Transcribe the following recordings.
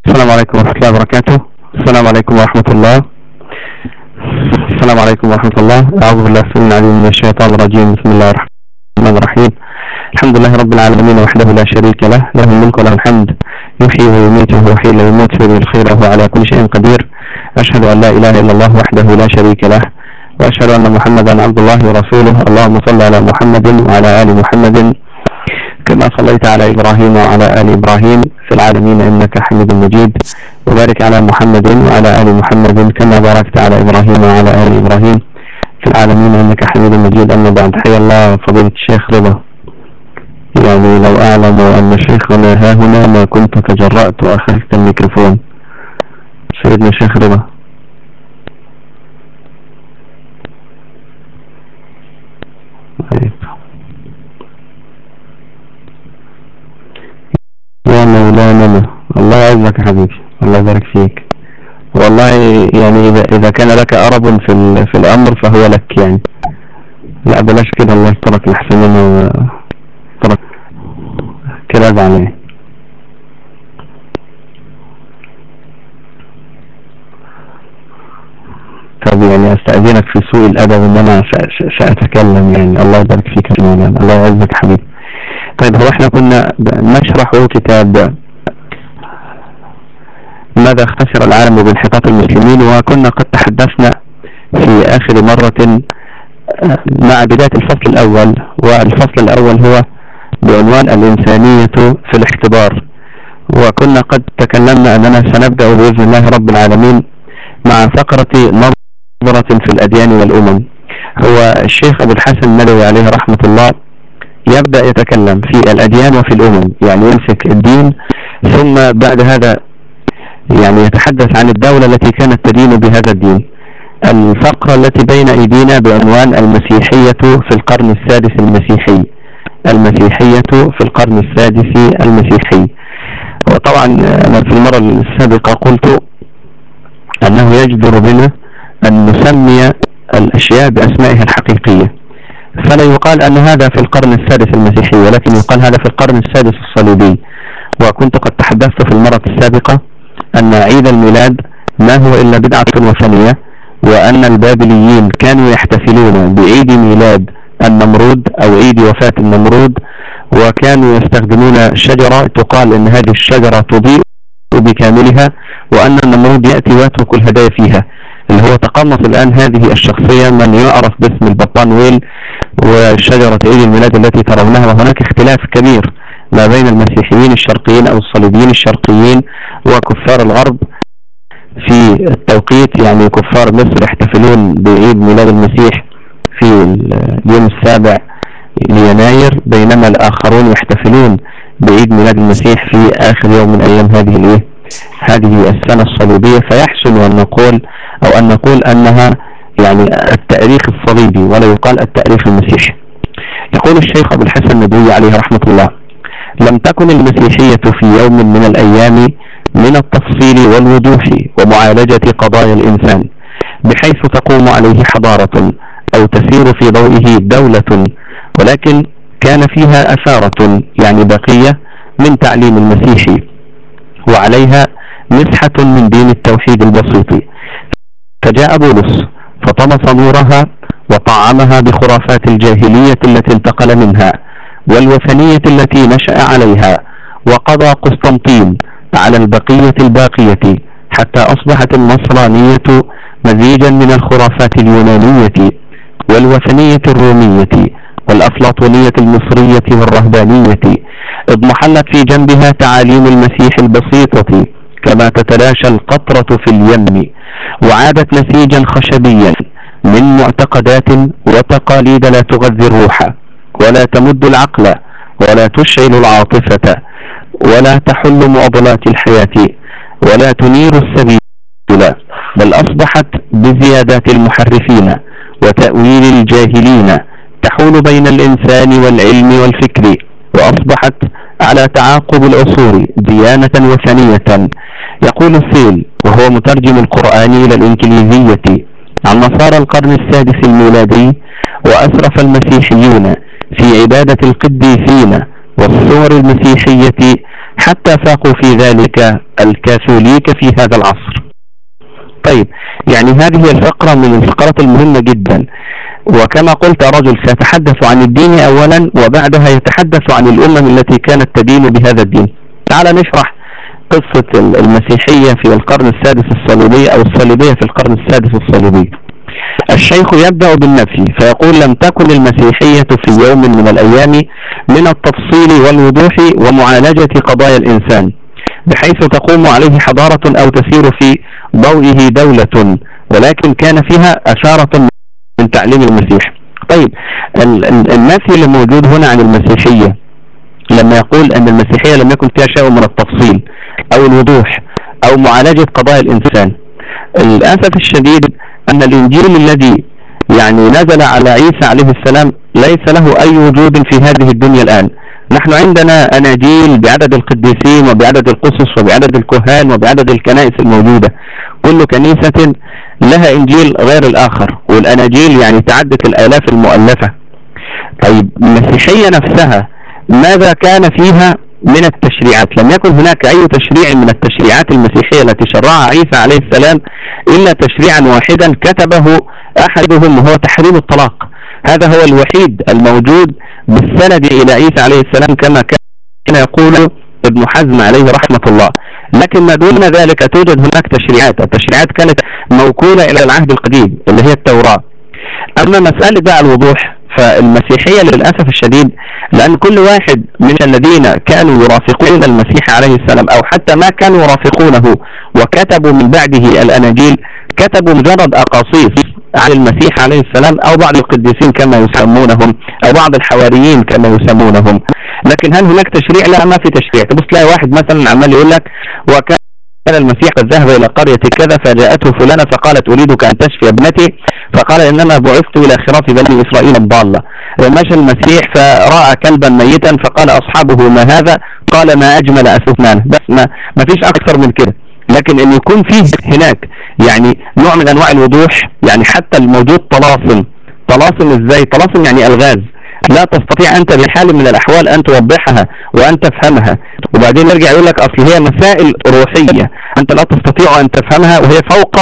السلام عليكم ورحمة الله وبركاته السلام عليكم ورحمة الله السلام عليكم ورحمة الله أعوذ بالله السميع العليم من الشيطان الرجيم بسم الله الرحمن الرحيم الحمد لله رب العالمين وحده لا شريك له له الملك وله الحمد يحيي ويميت وهو حي لا يموت في الخير وهو على كل شيء قدير أشهد أن لا إله إلا الله وحده لا شريك له وأشهد أن محمدا عبد الله ورسوله اللهم صل على محمد وعلى آل محمد كما صليت على إبراهيم وعلى آل إبراهيم في العالمين إنك حميد مجيد وبارك على محمد وعلى آل محمد كما باركت على إبراهيم وعلى آل إبراهيم في العالمين إنك حميد مجيد أما بعد حيا الله فضيلة الشيخ رضا يعني لو أعلم أن شيخنا ها هنا ما كنت تجرأت وأخذت الميكروفون سيدنا الشيخ رضا طيب. يا مولانا الله يعزك يا حبيبي الله يبارك فيك والله يعني إذا إذا كان لك أرب في ال- في الأمر فهو لك يعني لا بلاش كده الله يسترك لحسن أنا ترك كده أزعل يعني طب يعني استأذنك في سوء الأدب إن أنا س- س- سأتكلم يعني الله يبارك فيك يا مولانا الله يعزك يا حبيبي طيب هو احنا كنا ب- نشرح كتاب ماذا خسر العالم بانحطاط المسلمين وكنا قد تحدثنا في آخر مرة آه، مع بداية الفصل الأول والفصل الأول هو بعنوان الإنسانية في الاختبار وكنا قد تكلمنا أننا سنبدأ بإذن الله رب العالمين مع فقرة نظرة في الأديان والأمم هو الشيخ أبو الحسن الندوي عليه رحمة الله يبدأ يتكلم في الأديان وفي الأمم يعني يمسك الدين ثم بعد هذا يعني يتحدث عن الدولة التي كانت تدين بهذا الدين الفقرة التي بين أيدينا بعنوان المسيحية في القرن السادس المسيحي المسيحية في القرن السادس المسيحي وطبعا أنا في المرة السابقة قلت أنه يجدر بنا أن نسمي الأشياء بأسمائها الحقيقية فلا يقال أن هذا في القرن السادس المسيحي ولكن يقال هذا في القرن السادس الصليبي وكنت قد تحدثت في المرة السابقة أن عيد الميلاد ما هو إلا بدعة وثنية وأن البابليين كانوا يحتفلون بعيد ميلاد النمرود أو عيد وفاة النمرود وكانوا يستخدمون شجرة تقال أن هذه الشجرة تضيء بكاملها وأن النمرود يأتي ويترك الهدايا فيها اللي هو تقمص الآن هذه الشخصية من يعرف باسم البطان ويل وشجرة عيد الميلاد التي ترونها وهناك اختلاف كبير ما بين المسيحيين الشرقيين أو الصليبيين الشرقيين وكفار الغرب في التوقيت يعني كفار مصر يحتفلون بعيد ميلاد المسيح في اليوم السابع ليناير بينما الآخرون يحتفلون بعيد ميلاد المسيح في آخر يوم من أيام هذه الإيه؟ هذه السنة الصليبية فيحسن أن نقول أو أن نقول أنها يعني التاريخ الصليبي ولا يقال التاريخ المسيحي يقول الشيخ أبو الحسن الندوي عليه رحمة الله لم تكن المسيحية في يوم من الأيام من التفصيل والوضوح ومعالجة قضايا الإنسان بحيث تقوم عليه حضارة أو تسير في ضوئه دولة ولكن كان فيها أثارة يعني بقية من تعليم المسيحي وعليها مسحة من دين التوحيد البسيط فجاء بولس فطمس نورها وطعمها بخرافات الجاهلية التي انتقل منها والوثنية التي نشأ عليها وقضى قسطنطين على البقية الباقية حتى أصبحت النصرانية مزيجا من الخرافات اليونانية والوثنية الرومية والأفلاطونية المصرية والرهبانية اضمحلت في جنبها تعاليم المسيح البسيطة كما تتلاشى القطرة في اليم وعادت نسيجا خشبيا من معتقدات وتقاليد لا تغذي الروح ولا تمد العقل ولا تشعل العاطفة ولا تحل معضلات الحياة ولا تنير السبيل بل أصبحت بزيادات المحرفين وتأويل الجاهلين تحول بين الإنسان والعلم والفكر وأصبحت على تعاقب العصور ديانة وثنية يقول السيل وهو مترجم القرآن إلى الإنجليزية عن نصارى القرن السادس الميلادي وأسرف المسيحيون في عبادة القديسين والصور المسيحية حتى فاقوا في ذلك الكاثوليك في هذا العصر طيب يعني هذه الفقرة من الفقرات المهمة جدا وكما قلت رجل سيتحدث عن الدين أولا وبعدها يتحدث عن الأمم التي كانت تدين بهذا الدين تعال نشرح قصة المسيحية في القرن السادس الصليبي أو الصليبية في القرن السادس الصليبي الشيخ يبدأ بالنفي فيقول لم تكن المسيحية في يوم من الأيام من التفصيل والوضوح ومعالجة قضايا الإنسان بحيث تقوم عليه حضارة أو تسير في ضوئه دولة ولكن كان فيها أشارة من تعليم المسيح طيب النفي اللي موجود هنا عن المسيحية لما يقول أن المسيحية لم يكن فيها شيء من التفصيل أو الوضوح أو معالجة قضايا الإنسان الأسف الشديد أن الإنجيل الذي يعني نزل على عيسى عليه السلام ليس له أي وجود في هذه الدنيا الآن نحن عندنا أناجيل بعدد القديسين وبعدد القصص وبعدد الكهان وبعدد الكنائس الموجودة كل كنيسة لها إنجيل غير الآخر والأناجيل يعني تعدت الآلاف المؤلفة طيب المسيحية نفسها ماذا كان فيها من التشريعات لم يكن هناك أي تشريع من التشريعات المسيحية التي شرعها عيسى عليه السلام إلا تشريعا واحدا كتبه أحدهم وهو تحريم الطلاق هذا هو الوحيد الموجود بالسند إلى عيسى عليه السلام كما كان يقول ابن حزم عليه رحمة الله لكن ما دون ذلك توجد هناك تشريعات التشريعات كانت موكولة إلى العهد القديم اللي هي التوراة أما مسألة بقى الوضوح فالمسيحية للأسف الشديد لأن كل واحد من الذين كانوا يرافقون المسيح عليه السلام أو حتى ما كانوا يرافقونه وكتبوا من بعده الأناجيل كتبوا مجرد أقاصيص عن المسيح عليه السلام أو بعض القديسين كما يسمونهم أو بعض الحواريين كما يسمونهم لكن هل هناك تشريع لا ما في تشريع تبص تلاقي واحد مثلا عمال يقول لك وكان كان المسيح قد ذهب إلى قرية كذا فجاءته فلانة فقالت أريدك أن تشفي ابنتي فقال إنما بعثت إلى خراف بني إسرائيل الضالة مشى المسيح فرأى كلبا ميتا فقال أصحابه ما هذا قال ما أجمل أسفنان بس ما, ما فيش أكثر من كده لكن ان يكون فيه هناك يعني نوع من انواع الوضوح يعني حتى الموجود طلاسم طلاسم ازاي طلاسم يعني الغاز لا تستطيع انت بحال من الاحوال ان توضحها وان تفهمها وبعدين يرجع يقول لك اصل هي مسائل روحية انت لا تستطيع ان تفهمها وهي فوق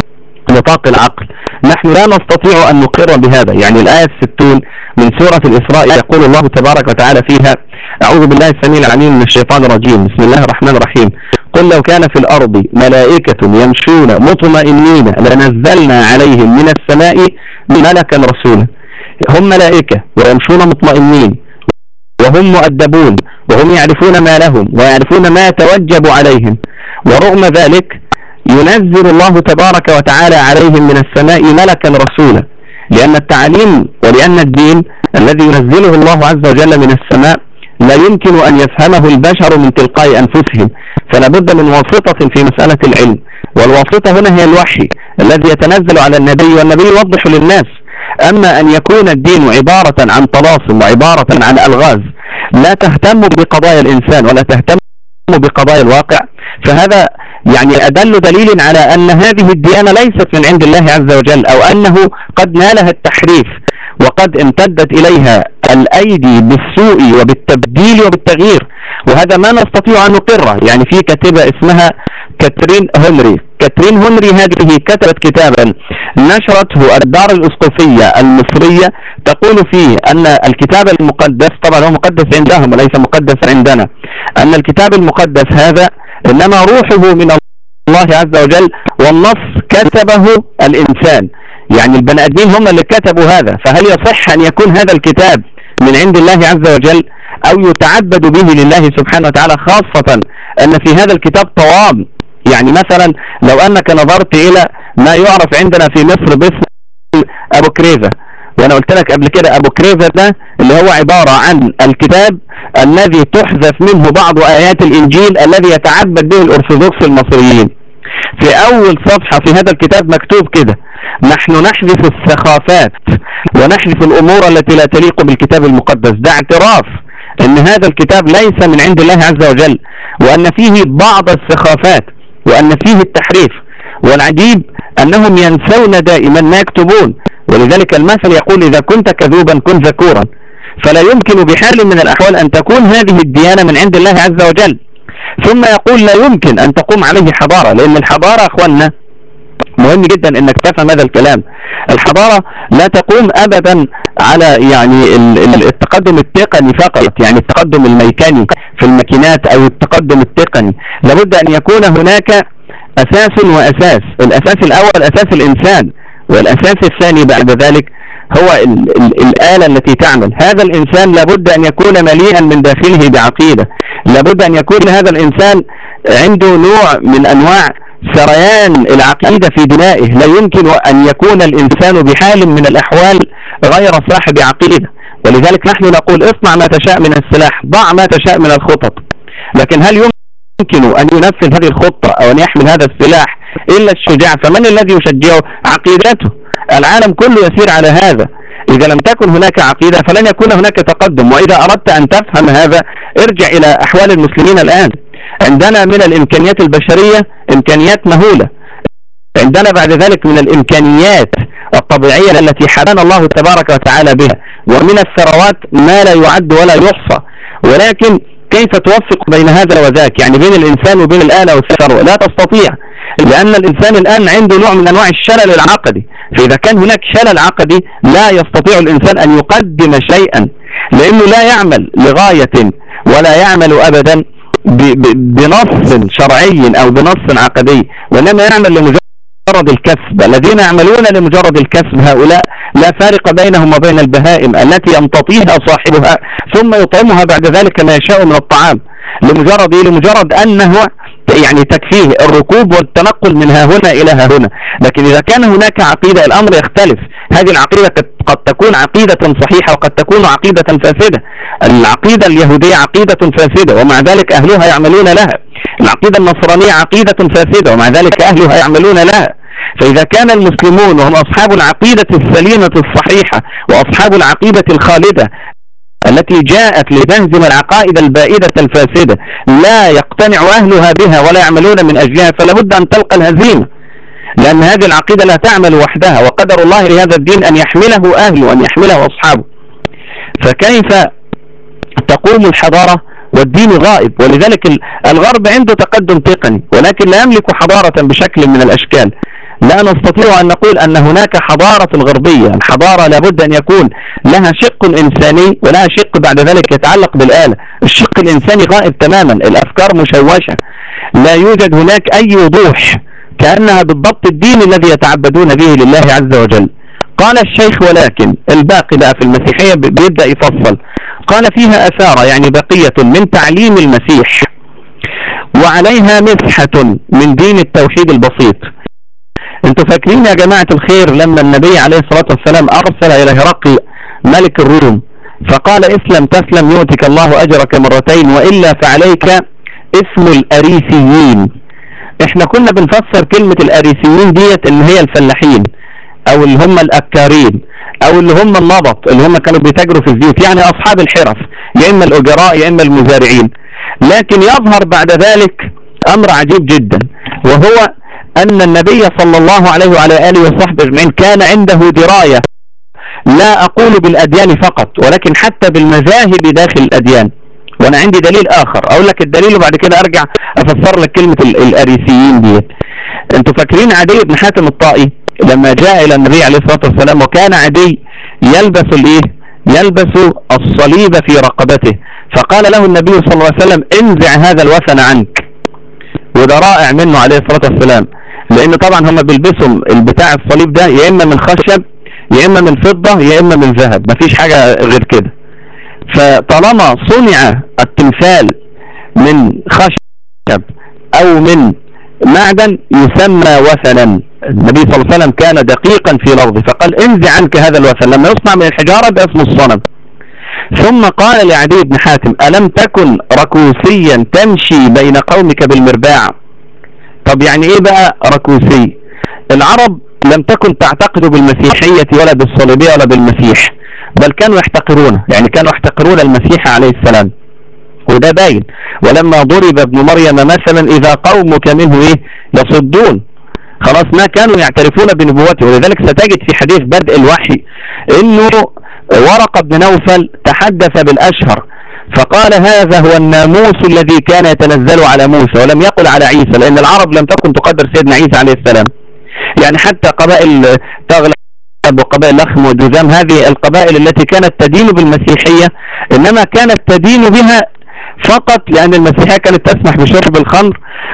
نطاق العقل نحن لا نستطيع ان نقر بهذا يعني الاية الستون من سورة الاسراء يقول الله تبارك وتعالى فيها اعوذ بالله السميع العليم من الشيطان الرجيم بسم الله الرحمن الرحيم قل لو كان في الارض ملائكة يمشون مطمئنين لنزلنا عليهم من السماء ملكا رسولا هم ملائكة ويمشون مطمئنين وهم مؤدبون وهم يعرفون ما لهم ويعرفون ما يتوجب عليهم ورغم ذلك ينزل الله تبارك وتعالى عليهم من السماء ملكا رسولا لأن التعليم ولأن الدين الذي ينزله الله عز وجل من السماء لا يمكن أن يفهمه البشر من تلقاء أنفسهم فلا بد من واسطة في مسألة العلم والواسطة هنا هي الوحي الذي يتنزل على النبي والنبي يوضح للناس أما أن يكون الدين عبارة عن طلاسم وعبارة عن ألغاز لا تهتم بقضايا الإنسان ولا تهتم بقضايا الواقع فهذا يعني أدل دليل على أن هذه الديانة ليست من عند الله عز وجل أو أنه قد نالها التحريف وقد امتدت إليها الأيدي بالسوء وبالتبديل وبالتغيير وهذا ما نستطيع أن نقره يعني في كاتبة اسمها كاترين هنري كاترين هنري هذه كتبت كتابا نشرته الدار الاسقفية المصرية تقول فيه ان الكتاب المقدس طبعا هو مقدس عندهم وليس مقدس عندنا ان الكتاب المقدس هذا انما روحه من الله عز وجل والنص كتبه الانسان يعني البني ادمين هم اللي كتبوا هذا فهل يصح ان يكون هذا الكتاب من عند الله عز وجل او يتعبد به لله سبحانه وتعالى خاصة ان في هذا الكتاب طوام يعني مثلا لو انك نظرت الى ما يعرف عندنا في مصر باسم ابو كريزة وانا قلت لك قبل كده ابو كريزة ده اللي هو عبارة عن الكتاب الذي تحذف منه بعض ايات الانجيل الذي يتعبد به الارثوذكس المصريين في اول صفحة في هذا الكتاب مكتوب كده نحن نحذف السخافات ونحذف الامور التي لا تليق بالكتاب المقدس ده اعتراف ان هذا الكتاب ليس من عند الله عز وجل وان فيه بعض السخافات وأن فيه التحريف والعجيب أنهم ينسون دائما ما يكتبون ولذلك المثل يقول إذا كنت كذوبا كن ذكورا فلا يمكن بحال من الأحوال أن تكون هذه الديانة من عند الله عز وجل ثم يقول لا يمكن ان تقوم عليه حضارة لان الحضارة اخوانا مهم جدا انك تفهم هذا الكلام الحضارة لا تقوم ابدا على يعني التقدم التقني فقط يعني التقدم الميكاني في الماكينات او التقدم التقني لابد ان يكون هناك اساس واساس الاساس الاول اساس الانسان والاساس الثاني بعد ذلك هو ال ال الآلة التي تعمل هذا الإنسان لابد أن يكون مليئا من داخله بعقيدة لابد أن يكون هذا الإنسان عنده نوع من أنواع سريان العقيدة في دمائه لا يمكن أن يكون الإنسان بحال من الأحوال غير صاحب عقيدة ولذلك نحن نقول اصنع ما تشاء من السلاح ضع ما تشاء من الخطط لكن هل يمكن أن ينفذ هذه الخطة أو أن يحمل هذا السلاح إلا الشجاع فمن الذي يشجعه عقيدته العالم كله يسير على هذا إذا لم تكن هناك عقيدة فلن يكون هناك تقدم وإذا أردت أن تفهم هذا ارجع إلى أحوال المسلمين الآن عندنا من الإمكانيات البشرية إمكانيات مهولة عندنا بعد ذلك من الإمكانيات الطبيعية التي حبانا الله تبارك وتعالى بها ومن الثروات ما لا يعد ولا يحصى ولكن كيف توفق بين هذا وذاك يعني بين الإنسان وبين الآلة والثروة لا تستطيع لأن الإنسان الآن عنده نوع من أنواع الشلل العقدي فإذا كان هناك شلل عقدي لا يستطيع الإنسان أن يقدم شيئا لأنه لا يعمل لغاية ولا يعمل أبدا بنص شرعي أو بنص عقدي وإنما يعمل لمجرد الكسب الذين يعملون لمجرد الكسب هؤلاء لا فارق بينهم وبين البهائم التي يمتطيها صاحبها ثم يطعمها بعد ذلك ما يشاء من الطعام لمجرد إيه؟ لمجرد أنه يعني تكفيه الركوب والتنقل من ها هنا إلى ها هنا لكن إذا كان هناك عقيدة الأمر يختلف هذه العقيدة قد تكون عقيدة صحيحة وقد تكون عقيدة فاسدة العقيدة اليهودية عقيدة فاسدة ومع ذلك أهلها يعملون لها العقيدة النصرانية عقيدة فاسدة ومع ذلك أهلها يعملون لها فإذا كان المسلمون وهم أصحاب العقيدة السليمة الصحيحة وأصحاب العقيدة الخالدة التي جاءت لتهزم العقائد البائدة الفاسدة لا يقتنع أهلها بها ولا يعملون من أجلها فلا بد أن تلقى الهزيمة لأن هذه العقيدة لا تعمل وحدها وقدر الله لهذا الدين أن يحمله أهله وأن يحمله أصحابه فكيف تقوم الحضارة والدين غائب ولذلك الغرب عنده تقدم تقني ولكن لا يملك حضارة بشكل من الأشكال لا نستطيع أن نقول أن هناك حضارة الغربية الحضارة لابد أن يكون لها شق إنساني ولها شق بعد ذلك يتعلق بالآلة الشق الإنساني غائب تماما الأفكار مشوشة لا يوجد هناك أي وضوح كأنها بالضبط الدين الذي يتعبدون به لله عز وجل قال الشيخ ولكن الباقي بقى في المسيحية بيبدأ يفصل قال فيها أثار يعني بقية من تعليم المسيح وعليها مسحة من دين التوحيد البسيط انتوا فاكرين يا جماعة الخير لما النبي عليه الصلاة والسلام ارسل الى هرقل ملك الروم فقال اسلم تسلم يؤتك الله اجرك مرتين والا فعليك اسم الاريسيين احنا كنا بنفسر كلمة الاريسيين ديت اللي هي الفلاحين او اللي هم الاكارين او اللي هم النبط اللي هم كانوا بيتاجروا في الزيوت يعني اصحاب الحرف يا اما الاجراء يا اما المزارعين لكن يظهر بعد ذلك امر عجيب جدا وهو أن النبي صلى الله عليه وعلى آله وصحبه اجمعين كان عنده دراية لا أقول بالأديان فقط ولكن حتى بالمذاهب داخل الأديان وأنا عندي دليل آخر أقول لك الدليل وبعد كده أرجع أفسر لك كلمة الأريسيين دي أنتوا فاكرين عدي بن حاتم الطائي لما جاء إلى النبي عليه الصلاة والسلام وكان عدي يلبس الإيه يلبس الصليب في رقبته فقال له النبي صلى الله عليه وسلم انزع هذا الوثن عنك وده رائع منه عليه الصلاة والسلام لان طبعا هم بيلبسوا البتاع الصليب ده يا اما من خشب يا اما من فضة يا اما من ذهب مفيش حاجة غير كده فطالما صنع التمثال من خشب او من معدن يسمى وثنا النبي صلى الله عليه وسلم كان دقيقا في لفظه فقال انزع عنك هذا الوثن لما يصنع من الحجارة باسم الصنم ثم قال لعدي بن حاتم ألم تكن ركوسيا تمشي بين قومك بالمرباع طب يعني ايه بقى ركوسي العرب لم تكن تعتقد بالمسيحية ولا بالصليبية ولا بالمسيح بل كانوا يحتقرونه يعني كانوا يحتقرون المسيح عليه السلام وده باين ولما ضرب ابن مريم مثلا اذا قومك منه ايه يصدون خلاص ما كانوا يعترفون بنبوته ولذلك ستجد في حديث بدء الوحي انه ورقة بن نوفل تحدث بالاشهر فقال هذا هو الناموس الذي كان يتنزل على موسى ولم يقل على عيسى لأن العرب لم تكن تقدر سيدنا عيسى عليه السلام يعني حتى قبائل تغلب وقبائل لخم وجذام هذه القبائل التي كانت تدين بالمسيحية إنما كانت تدين بها فقط لأن المسيحية كانت تسمح بشرب الخمر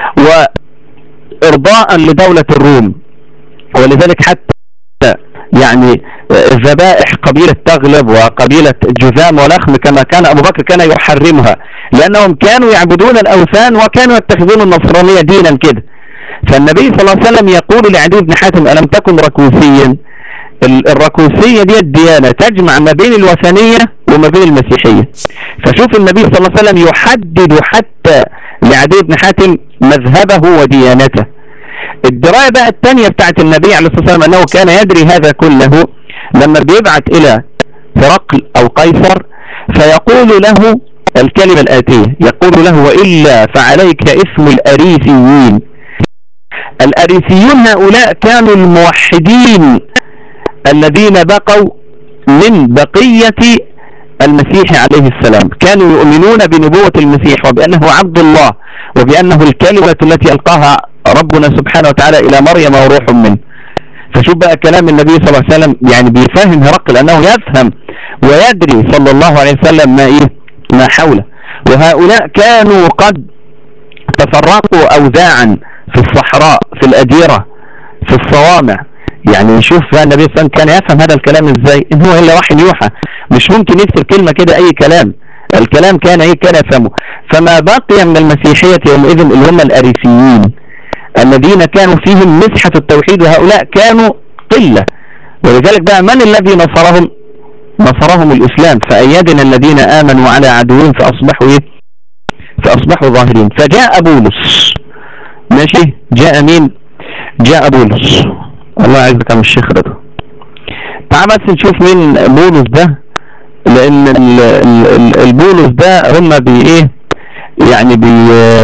وإرضاء لدولة الروم ولذلك حتى يعني ذبائح قبيلة تغلب وقبيلة جذام ولخم كما كان أبو بكر كان يحرمها لأنهم كانوا يعبدون الأوثان وكانوا يتخذون النصرانية دينا كده فالنبي صلى الله عليه وسلم يقول لعدي بن حاتم ألم تكن ركوسيا الركوسية دي الديانة تجمع ما بين الوثنية وما بين المسيحية فشوف النبي صلى الله عليه وسلم يحدد حتى لعدي بن حاتم مذهبه وديانته الدراية بقى الثانية بتاعت النبي عليه الصلاة والسلام أنه كان يدري هذا كله لما بيبعت إلى هرقل أو قيصر فيقول له الكلمة الآتية يقول له وإلا فعليك اسم الأريسيين الأريسيون هؤلاء كانوا الموحدين الذين بقوا من بقية المسيح عليه السلام كانوا يؤمنون بنبوة المسيح وبأنه عبد الله وبأنه الكلمة التي ألقاها ربنا سبحانه وتعالى إلى مريم وروح منه فشوف بقى كلام النبي صلى الله عليه وسلم يعني بيفهم هرقل لأنه يفهم ويدري صلى الله عليه وسلم ما إيه ما حوله وهؤلاء كانوا قد تفرقوا أوزاعا في الصحراء في الأديرة في الصوامع يعني نشوف بقى النبي صلى الله عليه وسلم كان يفهم هذا الكلام ازاي ان هو الا وحي يوحى مش ممكن يكتب كلمة كده اي كلام الكلام كان ايه كان يفهمه فما بقي من المسيحية يومئذ اللي هم الاريسيين الذين كانوا فيهم مسحة التوحيد وهؤلاء كانوا قلة ولذلك بقى من الذي نصرهم نصرهم الاسلام فايدنا الذين امنوا على عدوهم فاصبحوا ايه فاصبحوا ظاهرين فجاء بولس ماشي جاء مين جاء بولس الله يعزك يا الشيخ رضا تعال بس نشوف مين بولس ده لان البولس ده هم بي ايه يعني بي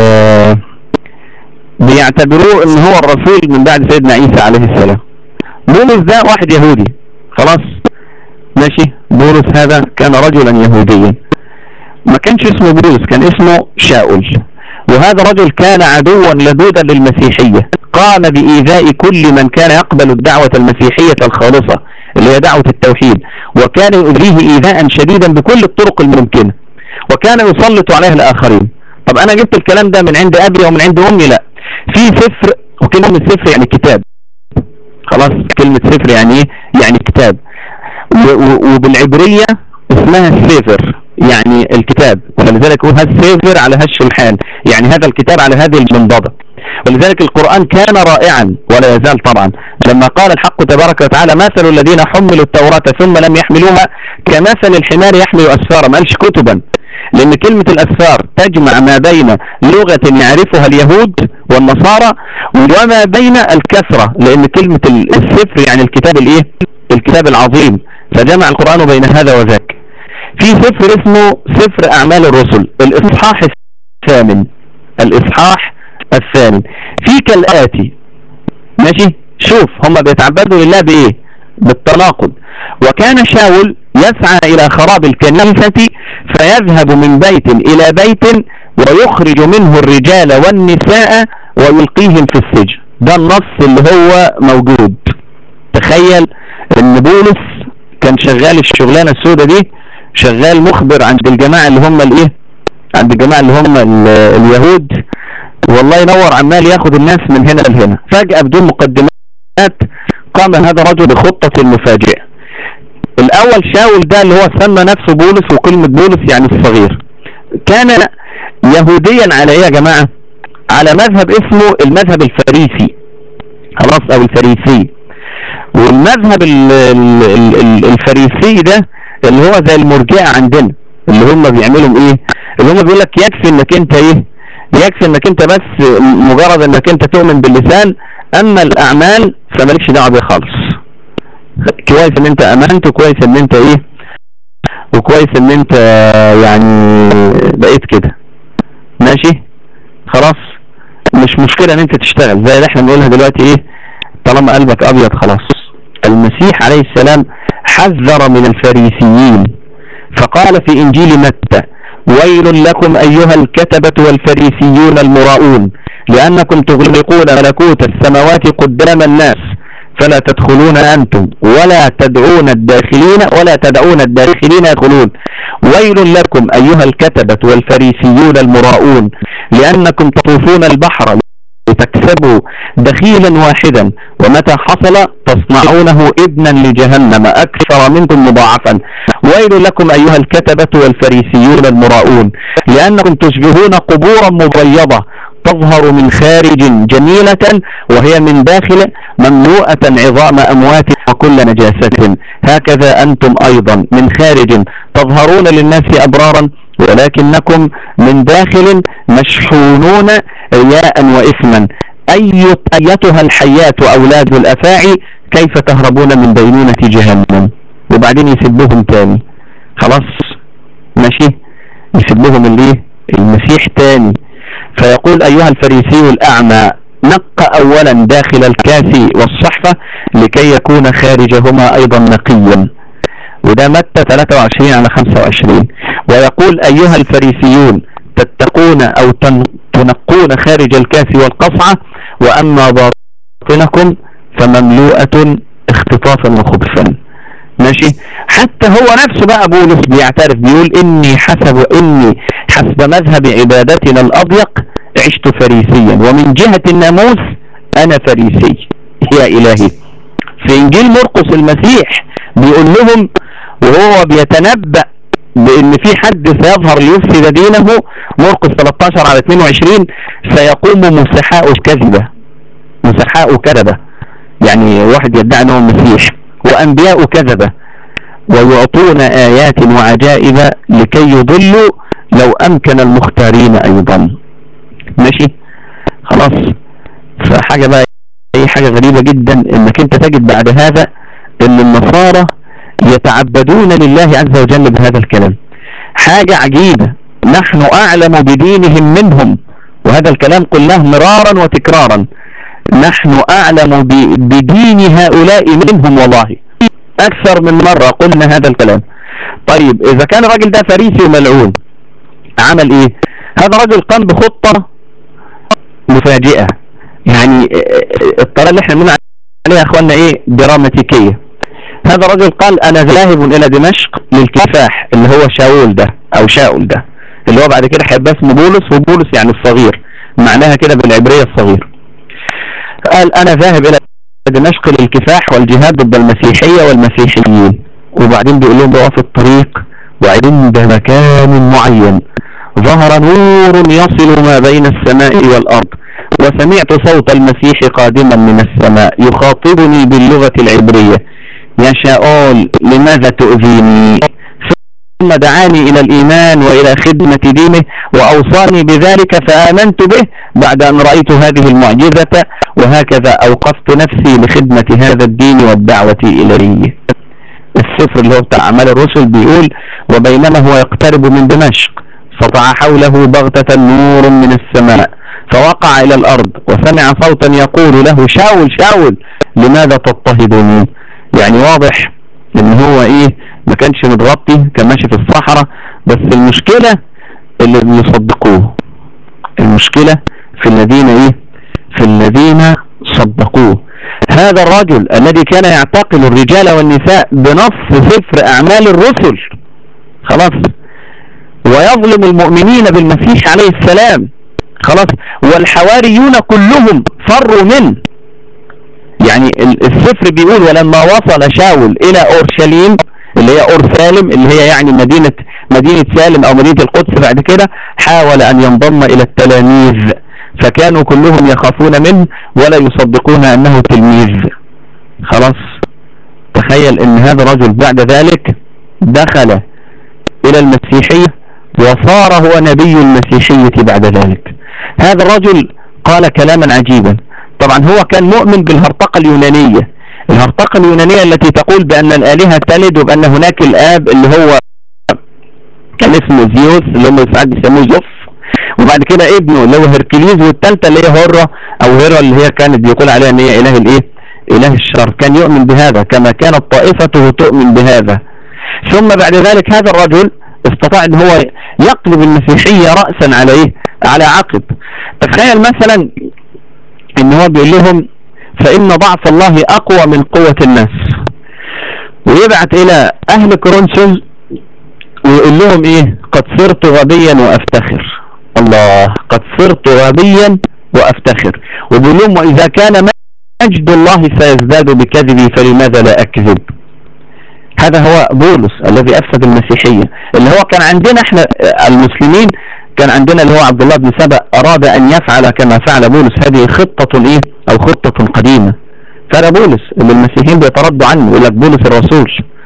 بيعتبروه ان هو الرسول من بعد سيدنا عيسى عليه السلام بولس ده واحد يهودي خلاص ماشي بولس هذا كان رجلا يهوديا ما كانش اسمه بولس كان اسمه شاول وهذا رجل كان عدوا لدودا للمسيحية قام بإيذاء كل من كان يقبل الدعوة المسيحية الخالصة اللي هي دعوة التوحيد وكان يؤذيه إيذاء شديدا بكل الطرق الممكنة وكان يسلط عليه الآخرين طب أنا جبت الكلام ده من عند أبي ومن عند أمي لا في سفر وكلمة سفر يعني كتاب خلاص كلمة سفر يعني ايه يعني كتاب وبالعبرية اسمها السفر يعني الكتاب ولذلك هو السيفر على هالشلحان يعني هذا الكتاب على هذه المنضدة ولذلك القرآن كان رائعا ولا يزال طبعا لما قال الحق تبارك وتعالى مثل الذين حملوا التوراة ثم لم يحملوها كمثل الحمار يحمل أسفارا ما قالش كتبا لأن كلمة الأسفار تجمع ما بين لغة يعرفها اليهود والنصارى وما بين الكثرة لأن كلمة السفر يعني الكتاب الإيه الكتاب العظيم فجمع القرآن بين هذا وذاك في سفر اسمه سفر أعمال الرسل الإصحاح الثامن الإصحاح الثامن في كالآتي ماشي شوف هم بيتعبدوا لله بإيه بالتناقض وكان شاول يسعى إلى خراب الكنيسة فيذهب من بيت إلى بيت ويخرج منه الرجال والنساء ويلقيهم في السجن ده النص اللي هو موجود تخيل ان بولس كان شغال الشغلانة السوداء دي شغال مخبر عند الجماعة اللي هم الايه عند الجماعة اللي هم اليهود والله ينور عمال ياخد الناس من هنا لهنا فجأة بدون مقدمات قام هذا الرجل بخطة مفاجئة الاول شاول ده اللي هو سمى نفسه بولس وكلمة بولس يعني الصغير كان يهوديا على ايه يا جماعة على مذهب اسمه المذهب الفريسي خلاص او الفريسي والمذهب الفريسي ده اللي هو زي المرجئة عندنا اللي هم بيعملوا ايه اللي هم بيقول لك يكفي انك انت ايه يكفي انك انت بس مجرد انك انت تؤمن باللسان اما الاعمال فمالكش دعوه بيها خالص كويس ان انت امنت وكويس ان انت ايه وكويس ان انت يعني بقيت كده ماشي خلاص مش مشكلة ان انت تشتغل زي اللي احنا بنقولها دلوقتي ايه طالما قلبك ابيض خلاص المسيح عليه السلام حذر من الفريسيين فقال في انجيل متى ويل لكم أيها الكتبة والفريسيون المراؤون لأنكم تغلقون ملكوت السماوات قدام الناس فلا تدخلون أنتم ولا تدعون الداخلين ولا تدعون الداخلين يدخلون ويل لكم أيها الكتبة والفريسيون المراؤون لأنكم تطوفون البحر لتكسبوا دخيلا واحدا ومتى حصل تصنعونه ابنا لجهنم أكثر منكم مضاعفا ويل لكم أيها الكتبة والفريسيون المراؤون لأنكم تشبهون قبورا مبيضة تظهر من خارج جميلة وهي من داخل مملوءة عظام أموات وكل نجاسة هكذا أنتم أيضا من خارج تظهرون للناس أبرارا ولكنكم من داخل مشحونون رياء وإثما أي أيتها الحياة أولاد الأفاعي كيف تهربون من بينونة جهنم وبعدين يسبهم تاني خلاص ماشي يسبهم اللي المسيح تاني فيقول أيها الفريسي الأعمى نق أولا داخل الكاس والصحفة لكي يكون خارجهما أيضا نقيا وده متى 23 على 25 ويقول أيها الفريسيون تتقون أو تنقون خارج الكاس والقصعة وأما باطنكم فمملوءة اختطافا وخبثا ماشي حتى هو نفسه بقى بولس بيعترف بيقول اني حسب اني حسب مذهب عبادتنا الاضيق عشت فريسيا ومن جهة الناموس انا فريسي يا الهي في انجيل مرقس المسيح بيقول لهم وهو بيتنبأ بان في حد سيظهر ليفسد دينه مرقس 13 على 22 سيقوم مسحاء كذبة مسحاء كذبة يعني واحد يدعي انه المسيح وانبياء كذبة ويعطون ايات وعجائب لكي يضلوا لو امكن المختارين ايضا ماشي خلاص فحاجة بقى اي حاجة غريبة جدا انك انت تجد بعد هذا ان النصارى يتعبدون لله عز وجل بهذا الكلام حاجة عجيبة نحن اعلم بدينهم منهم وهذا الكلام قلناه مرارا وتكرارا نحن اعلم بدين هؤلاء منهم والله اكثر من مرة قلنا هذا الكلام طيب اذا كان الراجل ده فريسي وملعون عمل ايه هذا رجل قام بخطة مفاجئة يعني الطريقة اللي احنا بنقول عليها يا اخوانا ايه دراماتيكية هذا الرجل قال انا ذاهب الى دمشق للكفاح اللي هو شاول ده او شاول ده اللي هو بعد كده هيبقى اسمه بولس وبولس يعني الصغير معناها كده بالعبرية الصغير قال انا ذاهب الى دمشق للكفاح والجهاد ضد المسيحية والمسيحيين وبعدين بيقول لهم بقى في الطريق وعند مكان معين ظهر نور يصل ما بين السماء والأرض وسمعت صوت المسيح قادما من السماء يخاطبني باللغة العبرية يا شاول لماذا تؤذيني ثم دعاني إلى الإيمان وإلى خدمة دينه وأوصاني بذلك فآمنت به بعد أن رأيت هذه المعجزة وهكذا أوقفت نفسي لخدمة هذا الدين والدعوة إليه السفر اللي هو بتاع أعمال الرسل بيقول وبينما هو يقترب من دمشق سطع حوله بغتة نور من السماء فوقع إلى الأرض وسمع صوتا يقول له شاول شاول لماذا تضطهدني يعني واضح ان هو ايه ما كانش متغطي كان ماشي في الصحراء بس المشكلة اللي بيصدقوه المشكلة في الذين ايه في الذين صدقوه هذا الرجل الذي كان يعتقل الرجال والنساء بنص سفر اعمال الرسل خلاص ويظلم المؤمنين بالمسيح عليه السلام خلاص والحواريون كلهم فروا منه يعني السفر بيقول ولما وصل شاول الى اورشليم اللي هي اورسالم اللي هي يعني مدينة مدينة سالم او مدينة القدس بعد كده حاول ان ينضم الى التلاميذ فكانوا كلهم يخافون منه ولا يصدقون انه تلميذ خلاص تخيل ان هذا الرجل بعد ذلك دخل الى المسيحية وصار هو نبي المسيحية بعد ذلك هذا الرجل قال كلاما عجيبا طبعا هو كان مؤمن بالهرطقة اليونانية الهرطقة اليونانية التي تقول بأن الآلهة تلد وبأن هناك الآب اللي هو كان اسمه زيوس اللي هم ساعات بيسموه زوف وبعد كده ابنه اللي هو هركليز والثالثه اللي هي هرة او هيرا اللي هي كانت بيقول عليها ان هي اله الايه اله الشر كان يؤمن بهذا كما كانت طائفته تؤمن بهذا ثم بعد ذلك هذا الرجل استطاع ان هو يقلب المسيحية رأسا على ايه على عقب تخيل مثلا ان هو بيقول لهم فان ضعف الله اقوى من قوة الناس ويبعت الى اهل كورنثوس ويقول لهم ايه قد صرت غبيا وافتخر الله قد صرت غبيا وافتخر وبيقول لهم واذا كان مجد الله سيزداد بكذبي فلماذا لا اكذب هذا هو بولس الذي افسد المسيحية اللي هو كان عندنا احنا المسلمين كان عندنا اللي هو عبد الله بن سبأ اراد ان يفعل كما فعل بولس هذه خطة ايه او خطة قديمة فانا بولس اللي المسيحيين بيتردوا عنه يقول لك بولس الرسول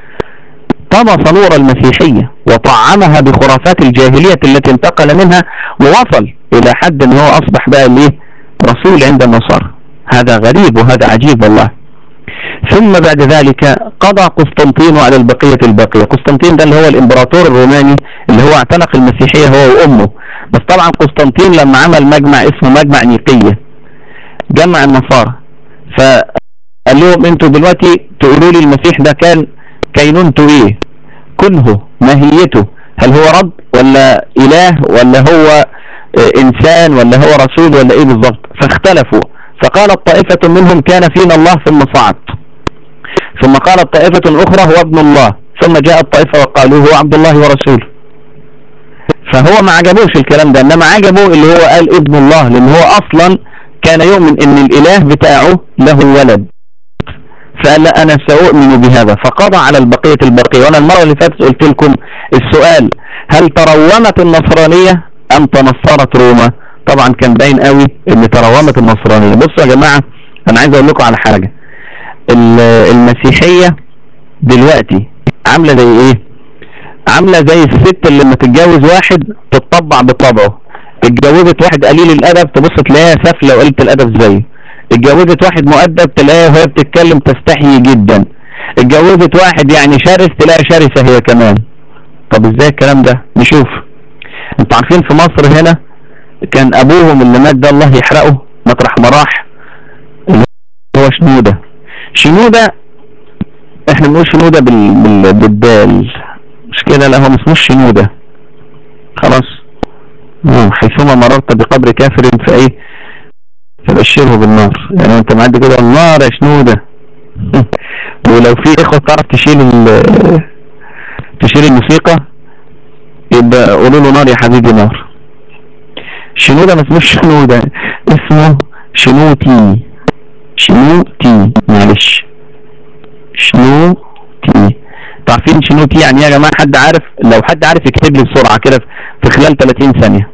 طمس نور المسيحية وطعمها بخرافات الجاهلية التي انتقل منها ووصل الى حد ان هو اصبح بقى الايه رسول عند النصارى هذا غريب وهذا عجيب والله ثم بعد ذلك قضى قسطنطين على البقية الباقية قسطنطين ده اللي هو الامبراطور الروماني اللي هو اعتنق المسيحية هو وامه بس طبعا قسطنطين لما عمل مجمع اسمه مجمع نيقية جمع النصارى فقال لهم انتوا دلوقتي تقولوا لي المسيح ده كان كينونته ايه كنه ماهيته هل هو رب ولا اله ولا هو انسان ولا هو رسول ولا ايه بالظبط فاختلفوا فقالت طائفة منهم كان فينا الله ثم صعد ثم قالت طائفة اخرى هو ابن الله ثم جاءت طائفة وقالوا هو عبد الله ورسوله فهو ما عجبوش الكلام ده انما عجبه اللي هو قال ابن الله لان هو اصلا كان يؤمن ان الاله بتاعه له ولد فقال لا انا سأؤمن بهذا فقضى على البقية البقية وانا المرة اللي فاتت قلت لكم السؤال هل ترومت النصرانية ام تنصرت روما طبعا كان باين قوي ان ترومت النصرانية بصوا يا جماعة انا عايز اقول لكم على حاجة المسيحية دلوقتي عاملة زي ايه عاملة زي الست اللي لما تتجوز واحد تتطبع بطبعه اتجوزت واحد قليل الادب تبص تلاقيها سافلة وقلة الادب زيه اتجوزت واحد مؤدب تلاقيها وهي بتتكلم تستحيي جدا اتجوزت واحد يعني شرس تلاقيها شرسة هي كمان طب ازاي الكلام ده نشوف انتوا عارفين في مصر هنا كان ابوهم اللي مات ده الله يحرقه مطرح ما راح اللي هو شنودة شنودة احنا بنقول شنودة بال... بال... بالدال مش كده لا هو ما اسموش شنودة خلاص حيثما مررت بقبر كافر فايه فبشره بالنار يعني انت معدي كده النار يا شنودة ولو في اخوة تعرف تشيل ال... تشيل الموسيقى يبقى قولوا له نار يا حبيبي نار شنودة ما اسموش شنودة اسمه شنوتي شنوتي معلش شنوتي تعرفين شنوتي يعني يا جماعة حد عارف لو حد عارف يكتب لي بسرعة كده في خلال 30 ثانية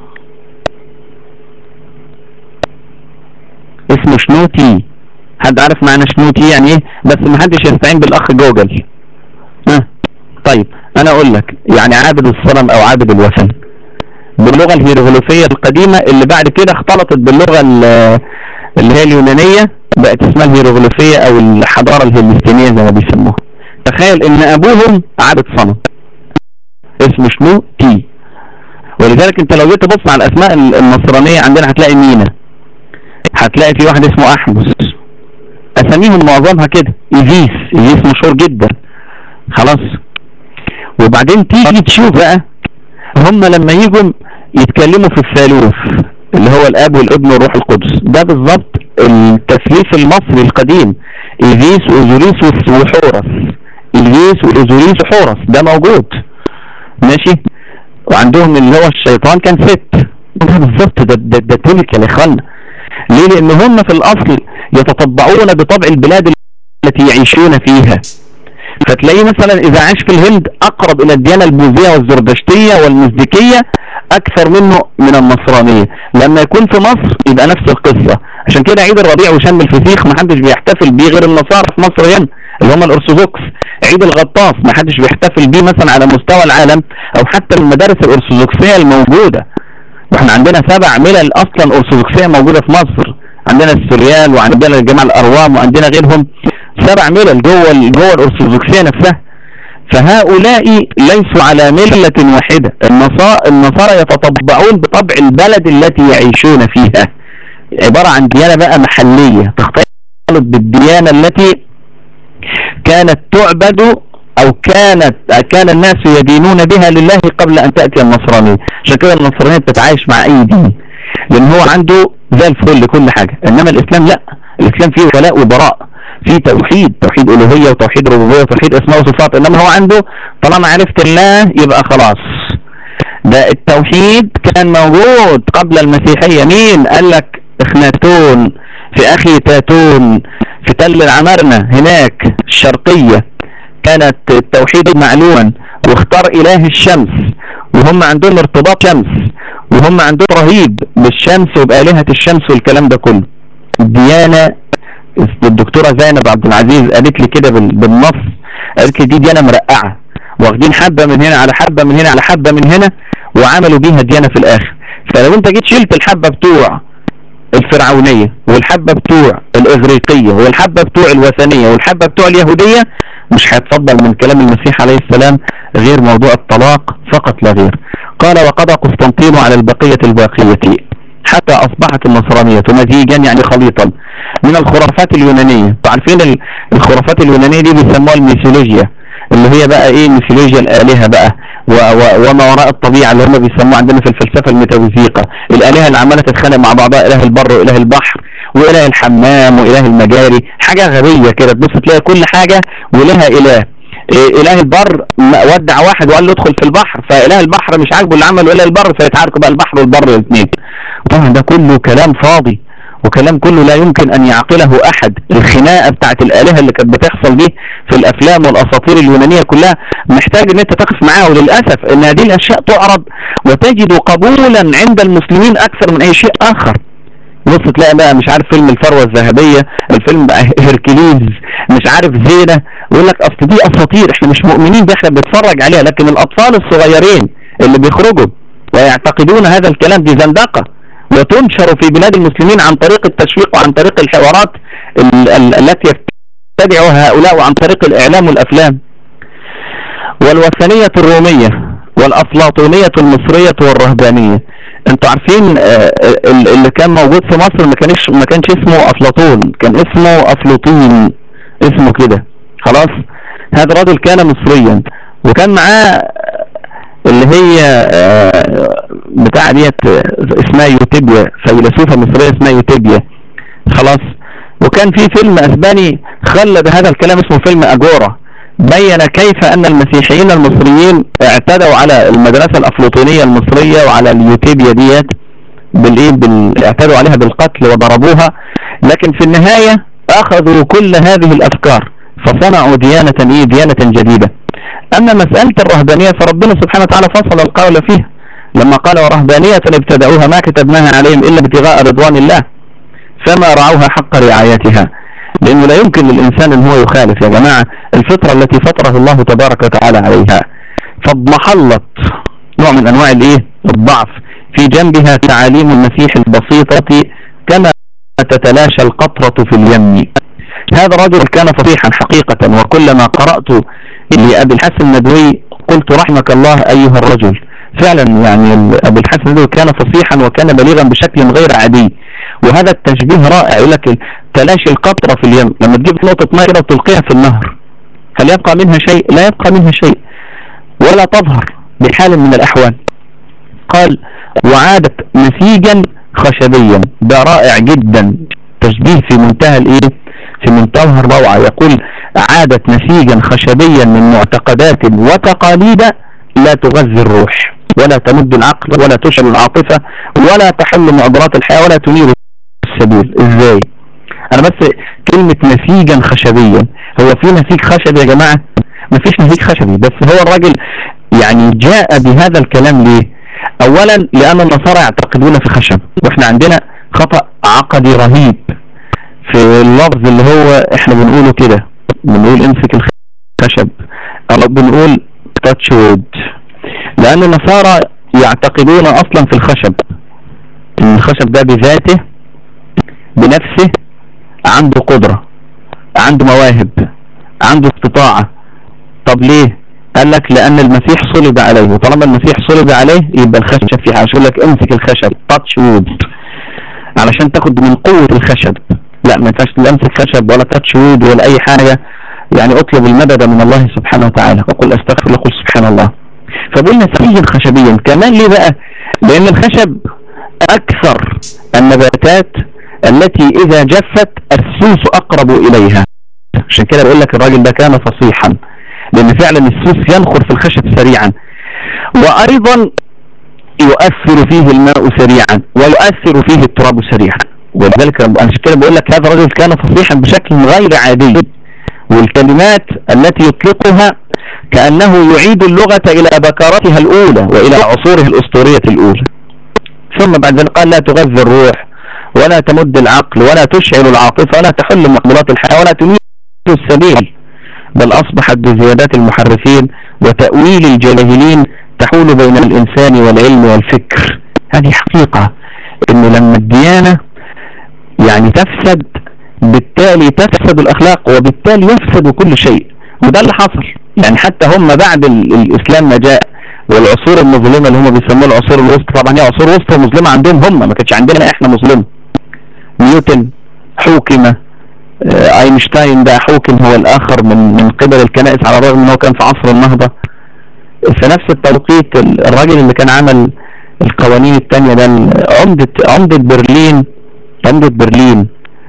اسمه شنوتي حد عارف معنى شنوتي يعني ايه بس ما حدش يستعين بالاخ جوجل ها طيب انا اقول لك يعني عابد الصنم او عابد الوثن باللغة الهيروغليفية القديمة اللي بعد كده اختلطت باللغة اللي هي اليونانية بقت اسمها الهيروغليفية او الحضارة الهلستينية زي ما بيسموها تخيل ان ابوهم عابد صنم اسمه شنو تي ولذلك انت لو جيت تبص على الاسماء النصرانية عندنا هتلاقي مينا هتلاقي في واحد اسمه احمس اساميهم معظمها كده ايزيس ايزيس مشهور جدا خلاص وبعدين تيجي تشوف بقى هم لما يجوا يتكلموا في الثالوث اللي هو الاب والابن والروح القدس ده بالظبط التثليث المصري القديم ايزيس واوزوريس وحورس ايزيس واوزوريس وحورس ده موجود ماشي وعندهم اللي هو الشيطان كان ست ده بالظبط ده ده, ده تلك يا اخوانا ليه لان هم في الاصل يتطبعون بطبع البلاد التي يعيشون فيها فتلاقيه مثلا اذا عاش في الهند اقرب الى الديانة البوذية والزردشتية والمزدكية اكثر منه من النصرانية لما يكون في مصر يبقى نفس القصة عشان كده عيد الربيع وشم الفسيخ ما حدش بيحتفل بيه غير النصارى في مصر هنا اللي هم الارثوذكس عيد الغطاس ما حدش بيحتفل بيه مثلا على مستوى العالم او حتى المدارس الارثوذكسية الموجودة واحنا عندنا سبع ملل اصلا ارثوذكسية موجودة في مصر عندنا السوريال وعندنا الجماعة الاروام وعندنا غيرهم سبع ملل جوه جوه الارثوذكسيه نفسها فهؤلاء ليسوا على ملة واحدة النصارى يتطبعون بطبع البلد التي يعيشون فيها عبارة عن ديانة بقى محلية تختلط بالديانة التي كانت تعبد او كانت كان الناس يدينون بها لله قبل ان تأتي النصرانية عشان كده النصرانية بتتعايش مع اي دين لان هو عنده زي الفل لكل حاجة انما الاسلام لا الاسلام فيه ولاء وبراء فيه توحيد توحيد الوهية وتوحيد ربوبية وتوحيد اسماء وصفات انما هو عنده طالما عرفت الله يبقى خلاص ده التوحيد كان موجود قبل المسيحية مين قال لك اخناتون في اخي تاتون في تل العمرنة هناك الشرقية كانت التوحيد معلوما واختار اله الشمس وهم عندهم ارتباط شمس وهم عندهم رهيب بالشمس وبآلهة الشمس والكلام ده كله الديانة الدكتورة زينب عبد العزيز قالت لي كده بالنص قالت لي دي ديانة مرقعة واخدين حبة من هنا على حبة من هنا على حبة من هنا وعملوا بيها ديانة في الاخر فلو انت جيت شلت الحبة بتوع الفرعونية والحبة بتوع الاغريقية والحبة بتوع الوثنية والحبة بتوع اليهودية مش هيتفضل من كلام المسيح عليه السلام غير موضوع الطلاق فقط لا غير قال وقضى قسطنطين على البقية الباقية حتى اصبحت النصرانية مزيجا يعني خليطا من الخرافات اليونانية تعرفين الخرافات اليونانية دي بيسموها الميثولوجيا اللي هي بقى ايه ميثولوجيا الالهة بقى و و وما وراء الطبيعة اللي هم بيسموها عندنا في الفلسفة الميتافيزيقا الالهة اللي عمالة تتخانق مع بعضها اله البر واله البحر واله الحمام واله المجاري حاجة غبية كده تبص تلاقي كل حاجة ولها اله إيه اله البر ودع واحد وقال له ادخل في البحر فاله البحر مش عاجبه اللي عمله اله البر فيتعاركوا بقى البحر والبر الاثنين طبعا ده كله كلام فاضي وكلام كله لا يمكن ان يعقله احد الخناقه بتاعت الالهه اللي كانت بتحصل دي في الافلام والاساطير اليونانيه كلها محتاج ان انت تقف معاه وللاسف ان هذه الاشياء تعرض وتجد قبولا عند المسلمين اكثر من اي شيء اخر بص تلاقي بقى مش عارف فيلم الثروه الذهبيه الفيلم بقى هيركليز مش عارف زينه ويقول لك اصل دي اساطير احنا مش مؤمنين بيها احنا بنتفرج عليها لكن الاطفال الصغيرين اللي بيخرجوا ويعتقدون هذا الكلام دي زندقه وتنشر في بلاد المسلمين عن طريق التشويق وعن طريق الحوارات ال ال التي يبتدعها هؤلاء وعن طريق الإعلام والأفلام والوثنية الرومية والأفلاطونية المصرية والرهبانية انتوا عارفين اللي كان موجود في مصر ما كانش ما كانش اسمه أفلاطون كان اسمه أفلوطين اسمه كده خلاص هذا رجل كان مصريا وكان معاه اللي هي بتاع ديت اسمها يوتيبيا فيلسوفة مصرية اسمها يوتيبيا خلاص وكان في فيلم اسباني خلد هذا الكلام اسمه فيلم اجورا بين كيف ان المسيحيين المصريين اعتدوا على المدرسة الافلوطينية المصرية وعلى اليوتيبيا ديت بالايه بال... اعتدوا عليها بالقتل وضربوها لكن في النهاية اخذوا كل هذه الافكار فصنعوا ديانة ايه ديانة جديدة اما مسألة الرهبانية فربنا سبحانه وتعالى فصل القول فيها لما قال ورهبانية ابتدعوها ما كتبناها عليهم الا ابتغاء رضوان الله فما رعوها حق رعايتها لانه لا يمكن للانسان ان هو يخالف يا جماعة الفطرة التي فطره الله تبارك وتعالى عليها فاضمحلت نوع من انواع الايه الضعف في جنبها تعاليم المسيح البسيطة كما تتلاشى القطرة في اليم هذا رجل كان فصيحا حقيقة وكلما قرأت لأبي الحسن الندوي قلت رحمك الله أيها الرجل فعلا يعني أبو الحسن الندوي كان فصيحا وكان بليغا بشكل غير عادي وهذا التشبيه رائع يقول لك تلاشي القطرة في اليم لما تجيب نقطة ماء كده وتلقيها في النهر هل يبقى منها شيء لا يبقى منها شيء ولا تظهر بحال من الأحوال قال وعادت نسيجا خشبيا ده رائع جدا تشبيه في منتهى الايه في منتهى الروعة يقول عادت نسيجا خشبيا من معتقدات وتقاليد لا تغذي الروح ولا تمد العقل ولا تشعل العاطفة ولا تحل معضلات الحياة ولا تنير السبيل ازاي انا بس كلمة نسيجا خشبيا هو في نسيج خشبي يا جماعة مفيش نسيج خشبي بس هو الراجل يعني جاء بهذا الكلام ليه اولا لان النصارى يعتقدون في خشب واحنا عندنا خطأ عقدي رهيب في اللفظ اللي هو احنا بنقوله كده بنقول امسك الخشب او بنقول تاتش وود لان النصارى يعتقدون اصلا في الخشب ان الخشب ده بذاته بنفسه عنده قدرة عنده مواهب عنده استطاعة طب ليه قال لك لان المسيح صلب عليه وطالما المسيح صلب عليه يبقى الخشب في حاجه يقول لك امسك الخشب تاتش وود علشان تاخد من قوة الخشب لا ما ينفعش لا امسك خشب ولا تاتش وود ولا اي حاجة يعني اطلب المدد من الله سبحانه وتعالى وقل استغفر لقل سبحان الله فقلنا سريا خشبيا كمان ليه بقى لان الخشب اكثر النباتات التي اذا جفت السوس اقرب اليها عشان كده بقول لك الراجل ده كان فصيحا لان فعلا السوس ينخر في الخشب سريعا وايضا يؤثر فيه الماء سريعا ويؤثر فيه التراب سريعا ولذلك عشان كده بقول لك هذا الرجل كان فصيحا بشكل غير عادي والكلمات التي يطلقها كأنه يعيد اللغة إلى بكارتها الأولى وإلى عصوره الأسطورية الأولى ثم بعد ذلك قال لا تغذي الروح ولا تمد العقل ولا تشعل العاطفة ولا تحل مقبولات الحياة ولا تنير السبيل بل أصبحت بزيادات المحرفين وتأويل الجاهلين تحول بين الإنسان والعلم والفكر هذه حقيقة إنه لما الديانة يعني تفسد بالتالي تفسد الأخلاق وبالتالي يفسد كل شيء وده اللي حصل يعني حتى هم بعد الإسلام ما جاء والعصور المظلمة اللي هم بيسموها العصور الوسطى طبعا هي عصور وسطى مظلمة عندهم هم ما كانتش عندنا احنا مظلمة نيوتن حوكم آه، اينشتاين ده حوكم هو الاخر من من قبل الكنائس على الرغم انه كان في عصر النهضة في نفس التوقيت الراجل اللي كان عمل القوانين التانية ده عمدة عمدة برلين عمدة برلين